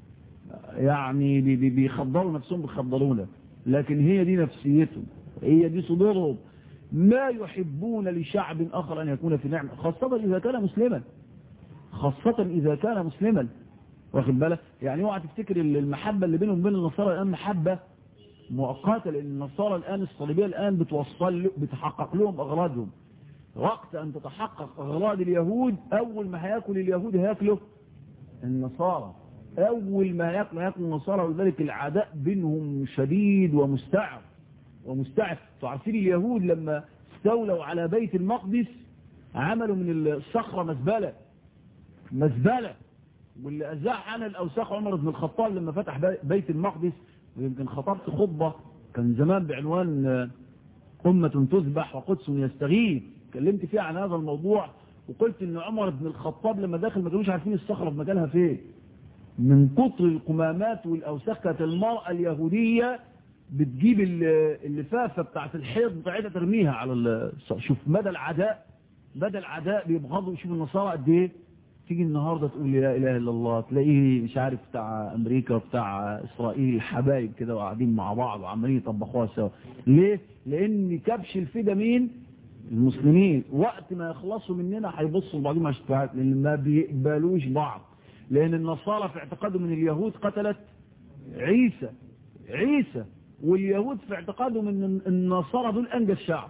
S1: يعني بي- بي- بيخضروا نفسهم بيخضرونا لكن هي دي نفسيتهم هي دي صدورهم ما يحبون لشعب آخر أن يكون في نعمة خاصة إذا كان مسلما خاصة إذا كان مسلما واخد بالك يعني اوعى تفتكر المحبة اللي بينهم وبين النصارى الآن محبة مؤقتة لأن النصارى الآن الصليبية الآن بتوصل له- بتحقق لهم أغراضهم وقت أن تتحقق أغراض اليهود أول ما هياكل اليهود هياكله النصارى أول ما ياكل هياكل النصارى ولذلك العداء بينهم شديد ومستعر ومستعر تعرفين اليهود لما استولوا على بيت المقدس عملوا من الصخرة مزبلة مزبلة واللي أزاح عنها الأوساخ عمر بن الخطاب لما فتح بي- بيت المقدس ويمكن خطبت خطبة كان زمان بعنوان آه، أمة تذبح وقدس يستغيث اتكلمت فيها عن هذا الموضوع وقلت ان عمر بن الخطاب لما دخل ما كانوش عارفين الصخرة في مكانها فين من كتر القمامات والأوساخ كانت المرأة اليهودية بتجيب ال- اللفافة بتاعت الحيض بتاعتها ترميها على الص- شوف مدى العداء مدى العداء بيبغضوا شوف النصارى قد ايه تيجي النهاردة تقول لي لا إله إلا الله تلاقيه مش عارف بتاع أمريكا وبتاع إسرائيل حبايب كده وقاعدين مع بعض وعمالين يطبخوها سوا ليه؟ لأن كبش الفدا مين؟ المسلمين وقت ما يخلصوا مننا هيبصوا لبعضهم على الشفاعات لأن ما بيقبلوش بعض لأن النصارى في اعتقادهم من اليهود قتلت عيسى عيسى واليهود في اعتقادهم ان النصارى دول أنجز شعب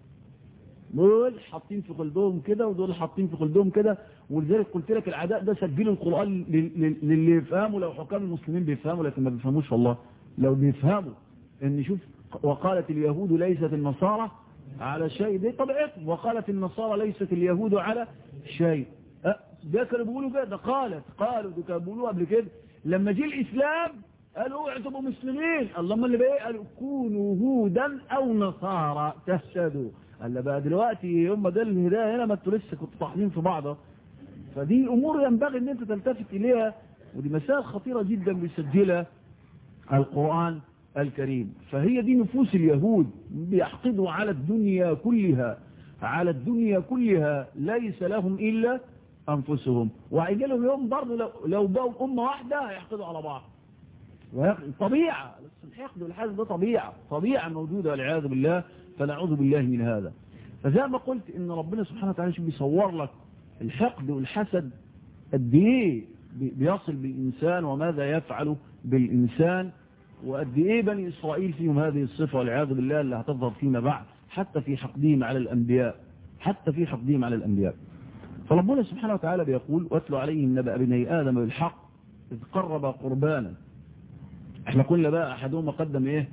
S1: دول حاطين في قلبهم كده ودول حاطين في قلبهم كده ولذلك قلت لك العداء ده سجلوا القرآن لل- لل- للي يفهموا لو حكام المسلمين بيفهموا لكن ما بيفهموش والله لو بيفهموا ان شوف وقالت اليهود ليست النصارى على شيء دي طبيعتهم وقالت النصارى ليست اليهود على شيء أه، ده كانوا بيقولوا كده ده قالت قالوا ده كانوا بيقولوا قبل كده لما جه الاسلام قالوا اوعوا تبقوا مسلمين اللهم اللي بقى إيه؟ قالوا كونوا هودا او نصارى تهتدوا قال لا بقى دلوقتي هم ده الهدايه هنا ما انتوا لسه كنتوا طاحنين في بعض فدي امور ينبغي ان انت تلتفت اليها ودي مسائل خطيره جدا بيسجلها القران الكريم فهي دي نفوس اليهود بيحقدوا على الدنيا كلها على الدنيا كلها ليس لهم الا انفسهم وهيجي لهم يوم برضه لو, لو بقوا امه واحده هيحقدوا على بعض ويق- طبيعة بس الحقد والحسد ده طبيعة طبيعة موجودة والعياذ بالله فنعوذ بالله من هذا فزي ما قلت ان ربنا سبحانه وتعالى شوف بيصور لك الحقد والحسد قد ايه بي- بيصل بالإنسان وماذا يفعل بالإنسان وقد ايه بني إسرائيل فيهم هذه الصفة والعياذ بالله اللي هتظهر فيما بعد حتى في حقدهم على الأنبياء حتى في حقدهم على الأنبياء فربنا سبحانه وتعالى بيقول واتلو عليهم نبأ بني آدم بالحق إذ قرب قربانا احنا قلنا بقى احدهما قدم ايه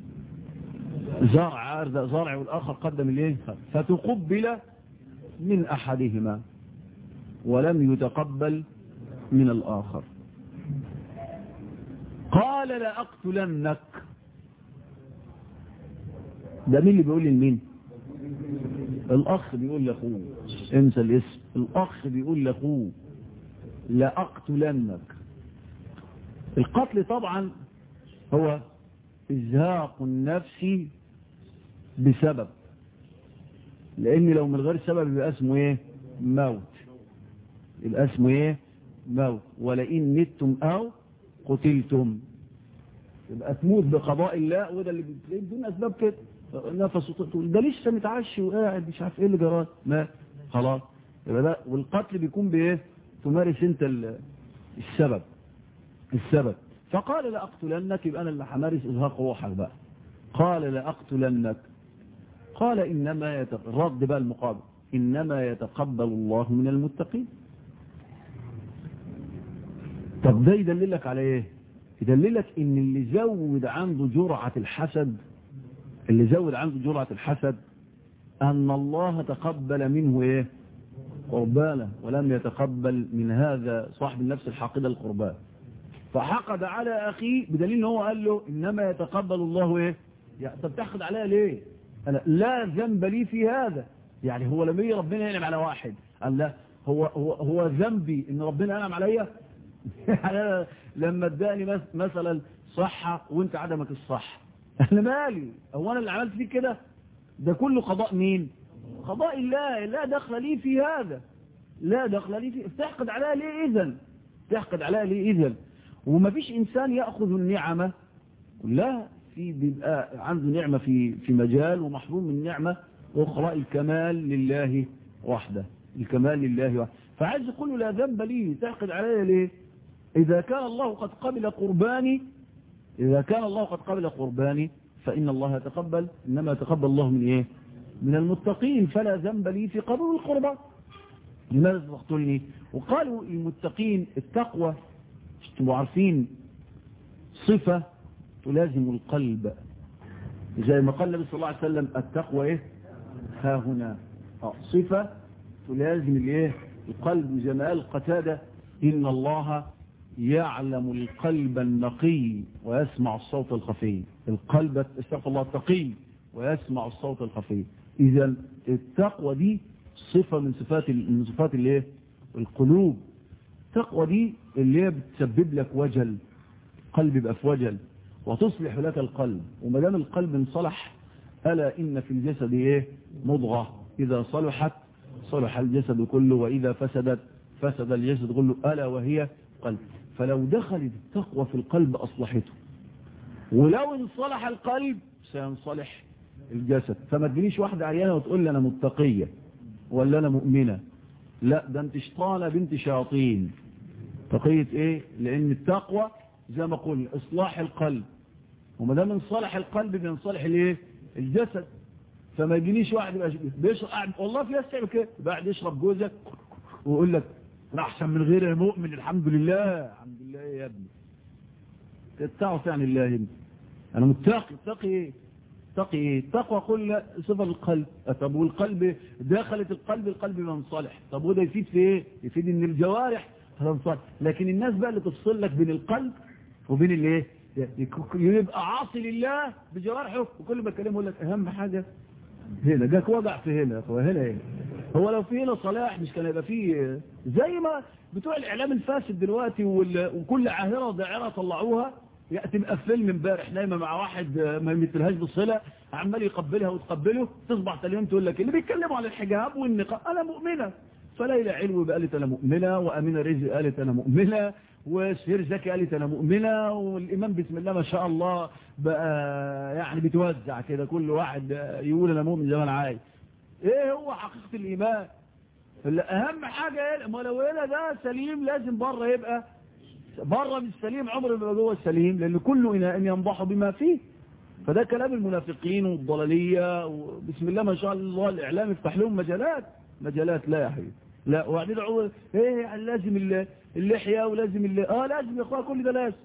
S1: زرع عارض زرع والاخر قدم الايه فتقبل من احدهما ولم يتقبل من الاخر قال لاقتلنك ده مين اللي بيقول لمين الاخ بيقول لاخوه انسى الاسم الاخ بيقول لاخوه لاقتلنك القتل طبعا هو إزهاق النفس بسبب لأن لو من غير سبب يبقى اسمه إيه موت يبقى اسمه إيه موت ولئن متم أو قتلتم يبقى تموت بقضاء الله وده اللي بتلاقيه بدون أسباب كده نفسه تقول ده لسه متعشي وقاعد مش عارف ايه اللي جراه ما خلاص يبقى ده والقتل بيكون بايه تمارس انت ال- السبب السبب فقال لأقتلنك يبقى أنا اللي همارس إزهاق روحك بقى قال لأقتلنك قال إنما يتق... رد بقى المقابل إنما يتقبل الله من المتقين طب ده يدللك على ايه يدللك ان اللي زود عنده جرعة الحسد اللي زود عنده جرعة الحسد ان الله تقبل منه ايه قربانه ولم يتقبل من هذا صاحب النفس الحاقدة القربان فحقد على أخيه بدليل ان هو قال له إنما يتقبل الله إيه يعني طب تحقد عليها ليه أنا لا ذنب لي في هذا يعني هو لما يجي ربنا ينعم على واحد قال لا هو, هو, هو ذنبي ان ربنا ينعم عليا يعني أنا لما اداني مس- مثلا صحة وانت عدمك الصحة انا مالي هو انا اللي عملت فيك كده ده كله قضاء مين قضاء الله لا دخل لي في هذا لا دخل لي في تحقد عليها ليه اذا تحقد عليها ليه إذن وما فيش إنسان يأخذ النعمة لا في بيبقى عنده نعمة في في مجال ومحروم من نعمة أخرى الكمال لله وحده الكمال لله وحده فعايز يقول له لا ذنب لي تحقد عليها ليه إذا كان الله قد قبل قرباني إذا كان الله قد قبل قرباني فإن الله يتقبل إنما يتقبل الله من إيه من المتقين فلا ذنب لي في قبول القربان لماذا تقتلني وقالوا المتقين التقوى انتم عارفين صفة تلازم القلب زي ما قال النبي صلى الله عليه وسلم التقوى ايه ها هنا اه صفة تلازم الايه القلب زي ما قال قتادة ان الله يعلم القلب النقي ويسمع الصوت الخفي القلب استغفر الله التقي ويسمع الصوت الخفي اذا التقوى دي صفة من صفات من صفات الايه القلوب التقوى دي اللي هي بتسبب لك وجل قلب يبقى في وجل وتصلح لك القلب وما دام القلب انصلح ألا إن في الجسد إيه مضغة إذا صلحت صلح الجسد كله وإذا فسدت فسد الجسد كله ألا وهي قلب فلو دخلت التقوى في القلب أصلحته ولو انصلح القلب سينصلح الجسد فما تجينيش واحدة عيانة وتقول لي أنا متقية ولا أنا مؤمنة لا ده انت شطانة بنت شياطين تقية ايه لان التقوى زي ما قلنا اصلاح القلب وما دام انصلح القلب بينصلح الايه الجسد فما يجينيش واحد يبقى بيشرب قاعد والله في ناس تعمل كده بعد يشرب جوزك ويقول لك انا احسن من غير المؤمن الحمد لله الحمد لله يا ابني تتعرف يعني الله انت انا متقي اتقي ايه اتقي ايه التقوى قل صفه القلب طب والقلب دخلت القلب القلب ينصلح طب وده يفيد في ايه يفيد ان الجوارح هتنصلح لكن الناس بقى اللي تفصل لك بين القلب وبين الايه يبقى عاصي لله بجوارحه وكل ما كلمه يقول لك اهم حاجه هنا جاك وجع في هنا هو هنا ايه هو لو في هنا صلاح مش كان يبقى فيه زي ما بتوع الاعلام الفاسد دلوقتي وكل عاهره وداعره طلعوها يأتي مقفل امبارح نايمه مع واحد ما يمثلهاش بالصله عمال يقبلها وتقبله تصبح تاني يوم تقول لك اللي بيتكلموا عن الحجاب والنقاب انا مؤمنه فليلى علوي قالت انا مؤمنه وامينه رزق قالت انا مؤمنه وسهير زكي قالت انا مؤمنه والامام بسم الله ما شاء الله بقى يعني بتوزع كده كل واحد يقول انا مؤمن زي ما انا عايز ايه هو حقيقه الايمان اهم حاجه ما لو هنا ده سليم لازم بره يبقى بره من السليم عمر ما جوه السليم لان كل اناء ينضح بما فيه فده كلام المنافقين والضلاليه وبسم الله ما شاء الله الاعلام يفتح لهم مجالات مجالات لا يا حبيبي لا وبعدين عمر ايه يعني لازم اللحيه ولازم اللي اه لازم يا اخويا كل ده لازم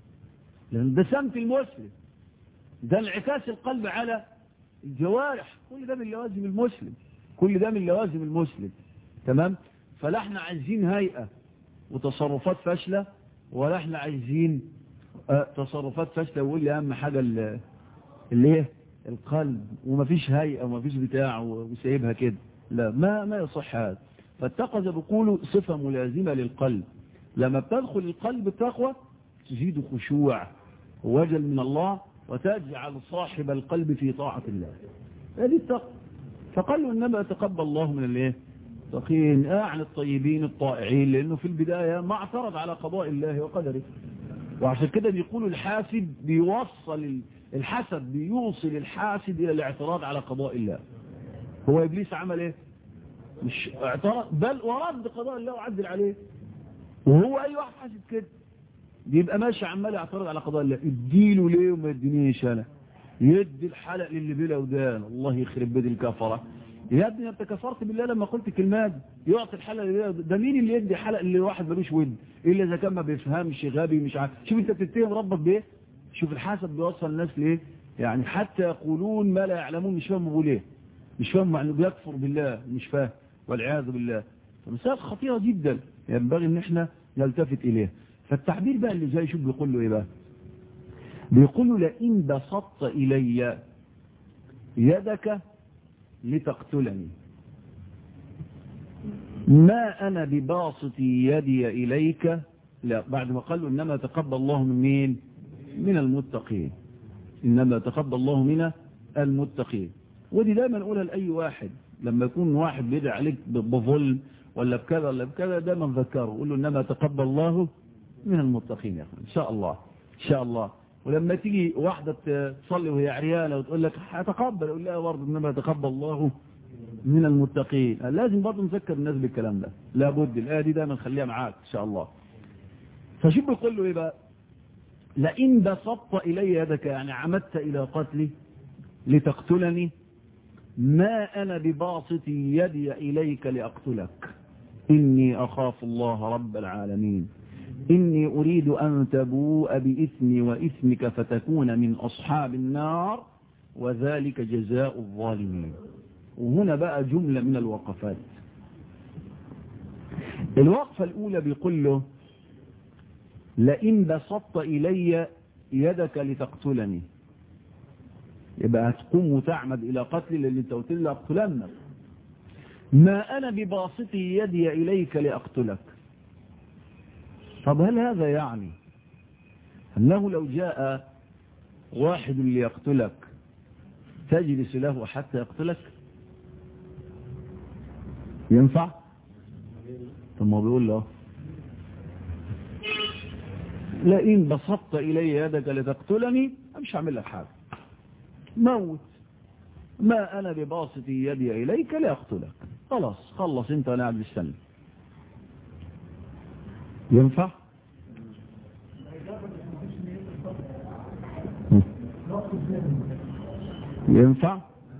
S1: لان ده سمت المسلم ده انعكاس القلب على الجوارح كل ده من لوازم المسلم كل ده من لوازم المسلم تمام فلا احنا عايزين هيئه وتصرفات فاشله ولا احنا عايزين اه تصرفات فاشله ويقول لي اهم حاجه اللي ايه القلب ومفيش هيئه ومفيش بتاع وسايبها كده لا ما ما يصح هذا فالتقوى زي بيقولوا صفه ملازمه للقلب لما بتدخل القلب التقوى تزيد خشوع ووجل من الله وتجعل صاحب القلب في طاعه الله هذه التقوى فقالوا انما يتقبل الله من الايه التقين عن الطيبين الطائعين لأنه في البداية ما اعترض على قضاء الله وقدره وعشان كده بيقولوا الحاسد بيوصل الحسد بيوصل الحاسد إلى الاعتراض على قضاء الله هو إبليس عمل إيه مش اعترض بل ورد قضاء الله وعدل عليه وهو أي واحد حاسد كده بيبقى ماشي عمال يعترض على قضاء الله اديله ليه وما يدينيش أنا يدي الحلق للي بلا ودان الله يخرب بيت الكفره يا ابني انت كفرت بالله لما قلت كلمات يعطي الحلق اللي ده مين اللي يدي حلق اللي واحد ملوش ود الا اذا كان ما بيفهمش غبي مش عارف شوف انت بتتهم ربك بايه شوف الحسد بيوصل الناس لايه يعني حتى يقولون ما لا يعلمون مش فاهم بيقول ايه مش فاهم معنى بيكفر بالله مش فاهم والعياذ بالله فمسائل خطيره جدا ينبغي ان احنا نلتفت اليها فالتعبير بقى اللي جاي شوف بيقول له ايه بقى بيقول له لئن بسطت الي يدك لتقتلني ما أنا بباسط يدي إليك لا بعد ما قالوا إنما تقبل الله من مين من المتقين إنما تقبل الله من المتقين ودي دايما نقولها لأي واحد لما يكون واحد بيدعي عليك بظلم ولا بكذا ولا بكذا دايما ذكره قول له انما تقبل الله من المتقين يا اخوان ان شاء الله ان شاء الله ولما تيجي واحدة تصلي وهي عريانة وتقول لك هتقبل يقول لها برضه انما يتقبل الله من المتقين لازم برضه نذكر الناس بالكلام ده لابد الآية دي دايما نخليها معاك ان شاء الله فشوف بيقول له ايه بقى لئن بسطت الي يدك يعني عمدت الى قتلي لتقتلني ما انا بباسط يدي اليك لاقتلك اني اخاف الله رب العالمين إني أريد أن تبوء بإثمي وإثمك فتكون من أصحاب النار وذلك جزاء الظالمين وهنا بقى جملة من الوقفات الوقفة الأولى بيقول له لئن بسطت إلي يدك لتقتلني يبقى هتقوم وتعمد إلى قتلي لأن انت قلت لي أقتلنك ما أنا بباسط يدي إليك لأقتلك طب هل هذا يعني أنه لو جاء واحد ليقتلك تجلس له حتى يقتلك ينفع ثم بيقول له لئن بسطت إلي يدك لتقتلني مش هعمل لك حاجة موت ما أنا بباسط يدي إليك لأقتلك خلاص خلص انت وانا قاعد بالسنة ينفع ينفع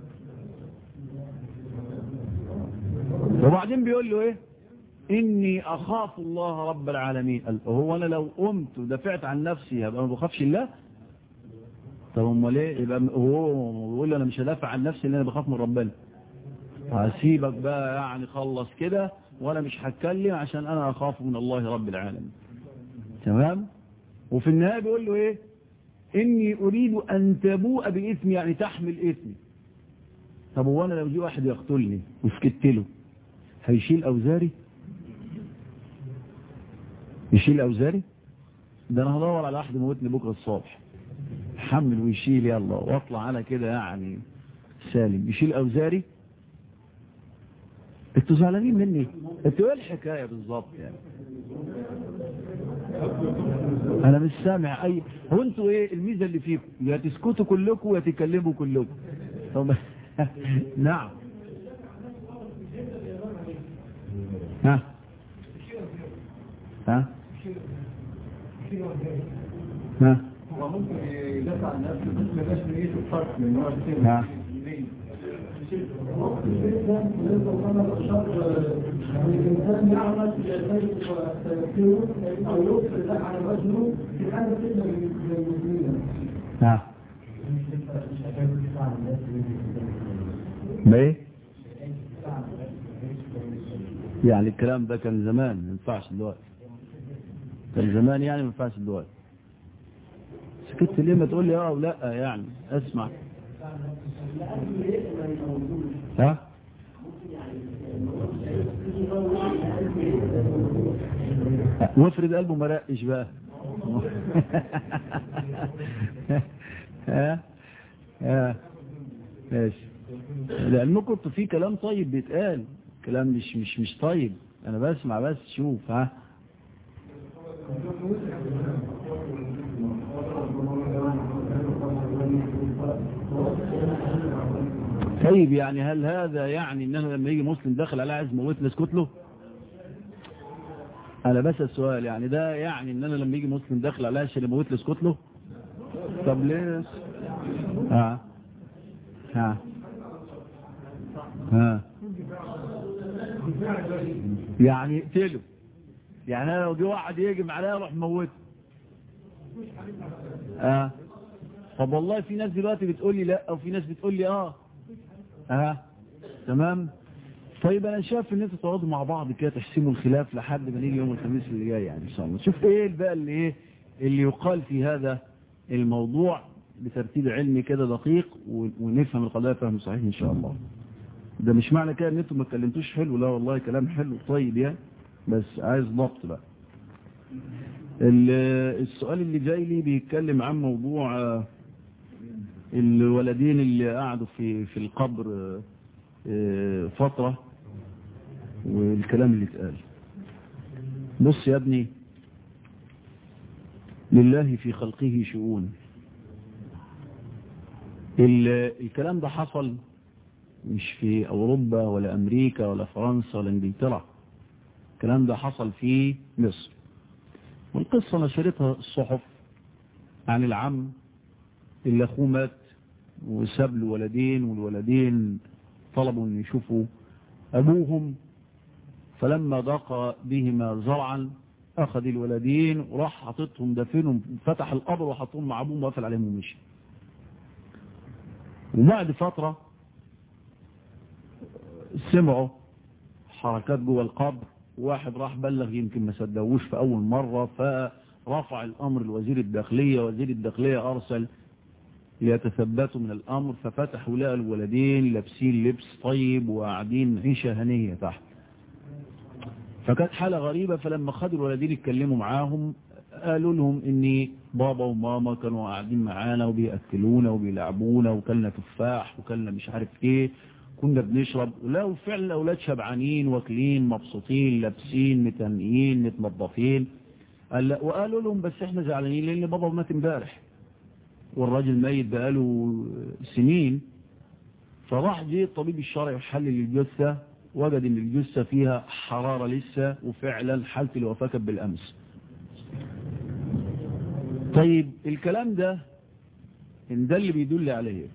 S1: وبعدين بيقول له ايه اني اخاف الله رب العالمين قال هو انا لو قمت ودافعت عن نفسي هبقى ما بخافش الله طب امال ايه يبقى هو بيقول انا مش هدافع عن نفسي لان انا بخاف من ربنا هسيبك بقى يعني خلص كده وانا مش هتكلم عشان انا اخاف من الله رب العالمين تمام وفي النهايه بيقول له ايه اني اريد ان تبوء باثمي يعني تحمل اثمي طب هو انا لو جه واحد يقتلني وسكت له هيشيل اوزاري يشيل اوزاري ده انا هدور على واحد يموتني بكره الصبح حمل ويشيل يلا واطلع على كده يعني سالم يشيل اوزاري انتوا زعلانين مني انتوا ايه الحكايه بالظبط يعني انا مش سامع اي هو انتوا ايه الميزه اللي فيكم يا تسكتوا كلكم يا تتكلموا كلكم طب نعم ها ها ها
S2: وممكن يدافع عن نفسه بس ما يبقاش نيته الفرق من نوع السن
S1: ها
S2: الإنسان يعمل يلتزم ويستغفره أو يغفر على وجهه في حالة فتنة للمسلمين.
S1: ها ما ايه يعني الكلام ده كان زمان ما ينفعش دلوقتي كان زمان يعني ما ينفعش دلوقتي سكت ليه ما تقول لي اه ولا يعني اسمع ها وافرض قلبه ما رقش بقى ها ها ماشي لعلمكم في كلام طيب بيتقال كلام مش مش مش طيب انا بسمع بس شوف ها طيب يعني هل هذا يعني ان انا لما يجي مسلم داخل على عايز موتني اسكت له انا بس السؤال يعني ده يعني ان انا لما يجي مسلم داخل على عشان يموت لي اسكت له طب ليه ها ها ها يعني اقتله يعني انا لو جه واحد يهجم عليا اروح موته اه طب والله في ناس دلوقتي بتقول لي لا وفي ناس بتقول لي اه اه تمام طيب انا شايف ان انتوا تقعدوا مع بعض كده تحسموا الخلاف لحد ما نيجي يوم الخميس اللي جاي يعني ان شاء الله شوف ايه بقى اللي ايه اللي يقال في هذا الموضوع بترتيب علمي كده دقيق ونفهم القضايا فهم صحيح ان شاء الله ده مش معنى كده ان انتوا ما اتكلمتوش حلو لا والله كلام حلو طيب يعني بس عايز ضبط بقى السؤال اللي جاي لي بيتكلم عن موضوع الولدين اللي قعدوا في في القبر فترة والكلام اللي اتقال بص يا ابني لله في خلقه شؤون الكلام ده حصل مش في أوروبا ولا أمريكا ولا فرنسا ولا إنجلترا الكلام ده حصل في مصر والقصة نشرتها الصحف عن العم اللي أخوه مات وساب له ولدين والولدين طلبوا أن يشوفوا أبوهم فلما ضاق بهما زرعا أخذ الولدين وراح حاططهم دفنهم فتح القبر وحطهم مع أبوهم وقفل عليهم ومشي وبعد فترة سمعوا حركات جوه القبر واحد راح بلغ يمكن ما صدقوش في أول مرة فرفع الأمر لوزير الداخلية وزير الداخلية أرسل ليتثبتوا من الأمر ففتحوا لقى الولدين لابسين لبس طيب وقاعدين عيشة هنية تحت فكانت حالة غريبة فلما خدوا الولدين يتكلموا معاهم قالوا لهم ان بابا وماما كانوا قاعدين معانا وبيأكلونا وبيلعبونا وكلنا تفاح وكلنا مش عارف ايه كنا بنشرب ولو فعلا الاولاد شبعانين واكلين مبسوطين لابسين متنقين متنظفين قال لا وقالوا لهم بس احنا زعلانين لان بابا مات امبارح والراجل ميت بقاله سنين فراح جه الطبيب الشرعي وحلل الجثة وجد ان الجثة فيها حرارة لسه وفعلا حالة الوفاة كانت بالامس طيب الكلام ده ان ده اللي بيدل عليه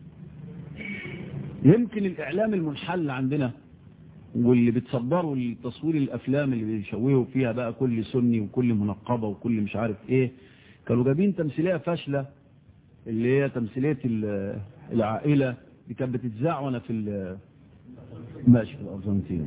S1: يمكن الاعلام المنحل عندنا واللي بتصدروا لتصوير الافلام اللي بيشوهوا فيها بقى كل سني وكل منقبة وكل مش عارف ايه كانوا جايبين تمثيلية فاشلة اللي هي تمثيلية العائلة اللي كانت بتتذاع وانا في ماشي في الارجنتين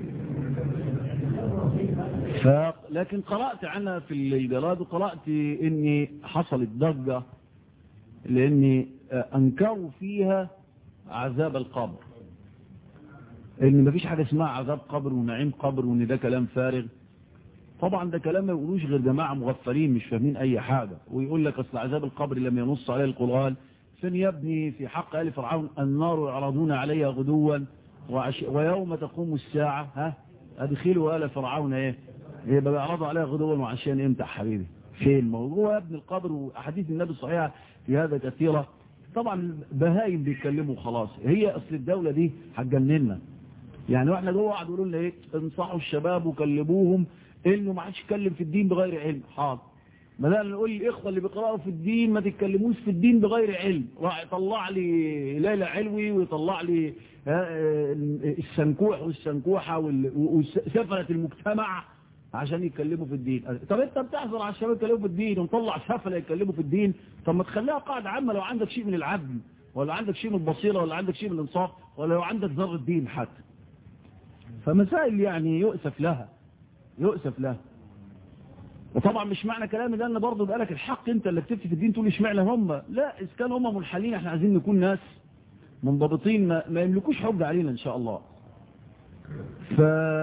S1: ف لكن قرأت عنها في الجراد وقرأت اني حصلت ضجة لاني انكروا فيها عذاب القبر ان مفيش حاجة اسمها عذاب قبر ونعيم قبر وان ده كلام فارغ طبعا ده كلام ما يقولوش غير جماعة مغفلين مش فاهمين اي حاجة ويقول لك اصل عذاب القبر لم ينص عليه القرآن فين يا ابني في حق آل فرعون النار يعرضون عليها غدوا وعش... ويوم تقوم الساعة ها ادخلوا آل فرعون ايه يبقى بيعرضوا عليها غدوا وعشان امتى حبيبي فين موضوع يا ابن القبر واحاديث النبي الصحيحة في هذا كثيرة طبعا بهايم بيتكلموا خلاص هي اصل الدولة دي هتجننا يعني واحنا جوه قعدوا يقولوا لنا ايه انصحوا الشباب وكلموهم انه ما حدش يتكلم في الدين بغير علم حاضر بدأنا نقول للإخوة اللي بيقرأوا في الدين ما تتكلموش في الدين بغير علم راح يطلع لي ليلى علوي ويطلع لي السنكوح والسنكوحة وسفلة المجتمع عشان يتكلموا في الدين طب انت بتحضر على الشباب يتكلموا في الدين ومطلع سفلة يتكلموا في الدين طب ما تخليها قاعدة عامة لو عندك شيء من العدل ولا عندك شيء من البصيرة ولا عندك شيء من الانصاف ولا لو عندك ذر الدين حتى فمسائل يعني يؤسف لها يؤسف لها وطبعا مش معنى كلامي ده ان برضه بقى لك الحق انت اللي بتفتي في الدين تقول اشمعنى هم لا اذا كانوا هم منحلين احنا عايزين نكون ناس منضبطين ما, ما يملكوش حجه علينا ان شاء الله ف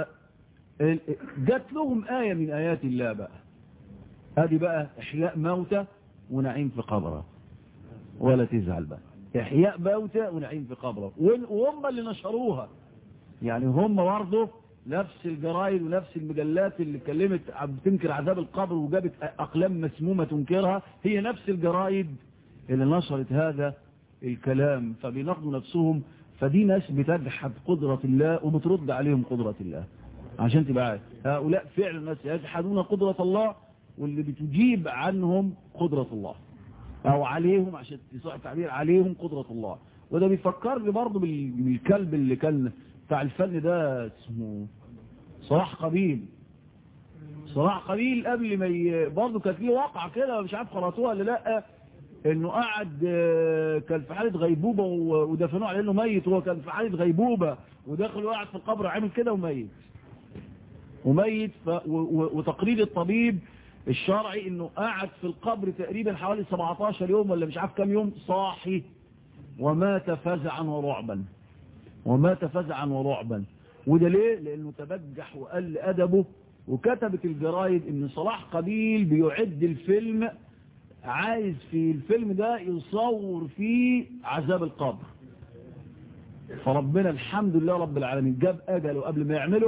S1: جات لهم آية من آيات الله بقى هذه بقى إحياء موتى ونعيم في قبره ولا تزعل بقى إحياء موتى ونعيم في قبره وهم اللي نشروها يعني هم برضه نفس الجرايد ونفس المجلات اللي اتكلمت بتنكر عذاب القبر وجابت أقلام مسمومة تنكرها هي نفس الجرايد اللي نشرت هذا الكلام فبينقضوا نفسهم فدي ناس بتجحد قدرة الله وبترد عليهم قدرة الله عشان تبقى عارف هؤلاء فعلا ناس يجحدون قدرة الله واللي بتجيب عنهم قدرة الله او عليهم عشان تصح التعبير عليهم قدرة الله وده بيفكرني برضه بالكلب اللي كان بتاع الفن ده اسمه صلاح قبيل صلاح قبيل قبل ما ي... برضه كانت ليه واقعة كده مش عارف قراتوها ولا لا انه قعد كان في حالة غيبوبة ودفنوه على انه ميت وهو كان في حالة غيبوبة ودخل وقعد في القبر عامل كده وميت وميت ف... و... وتقرير الطبيب الشرعي انه قعد في القبر تقريبا حوالي 17 يوم ولا مش عارف كام يوم صاحي ومات فزعا ورعبا ومات فزعا ورعبا وده ليه لانه تبجح وقل ادبه وكتبت الجرايد ان صلاح قبيل بيعد الفيلم عايز في الفيلم ده يصور فيه عذاب القبر فربنا الحمد لله رب العالمين جاب اجله قبل ما يعمله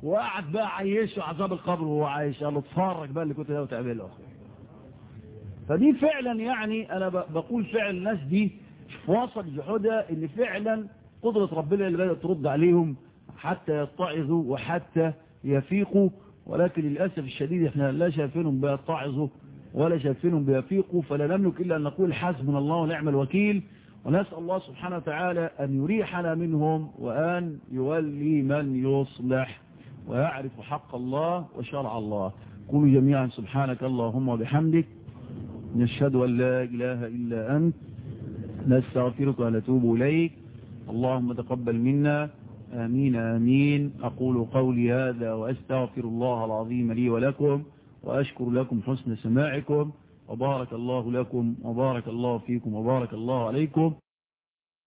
S1: وقعد بقى عيشه عذاب القبر وهو عايش قال له اتفرج بقى اللي كنت ناوي تعمله فدي فعلا يعني انا بقول فعلا الناس دي وصل جحودها ان فعلا قدرة ربنا اللي بدأت ترد عليهم حتى يتعظوا وحتى يفيقوا ولكن للأسف الشديد احنا لا شايفينهم بيتعظوا ولا شايفينهم بيفيقوا فلا نملك إلا أن نقول حسبنا الله ونعم الوكيل ونسأل الله سبحانه وتعالى أن يريحنا منهم وأن يولي من يصلح ويعرف حق الله وشرع الله قولوا جميعا سبحانك اللهم وبحمدك نشهد أن لا إله إلا أنت نستغفرك ونتوب إليك اللهم تقبل منا آمين آمين أقول قولي هذا وأستغفر الله العظيم لي ولكم وأشكر لكم حسن سماعكم وبارك الله لكم وبارك الله فيكم وبارك الله عليكم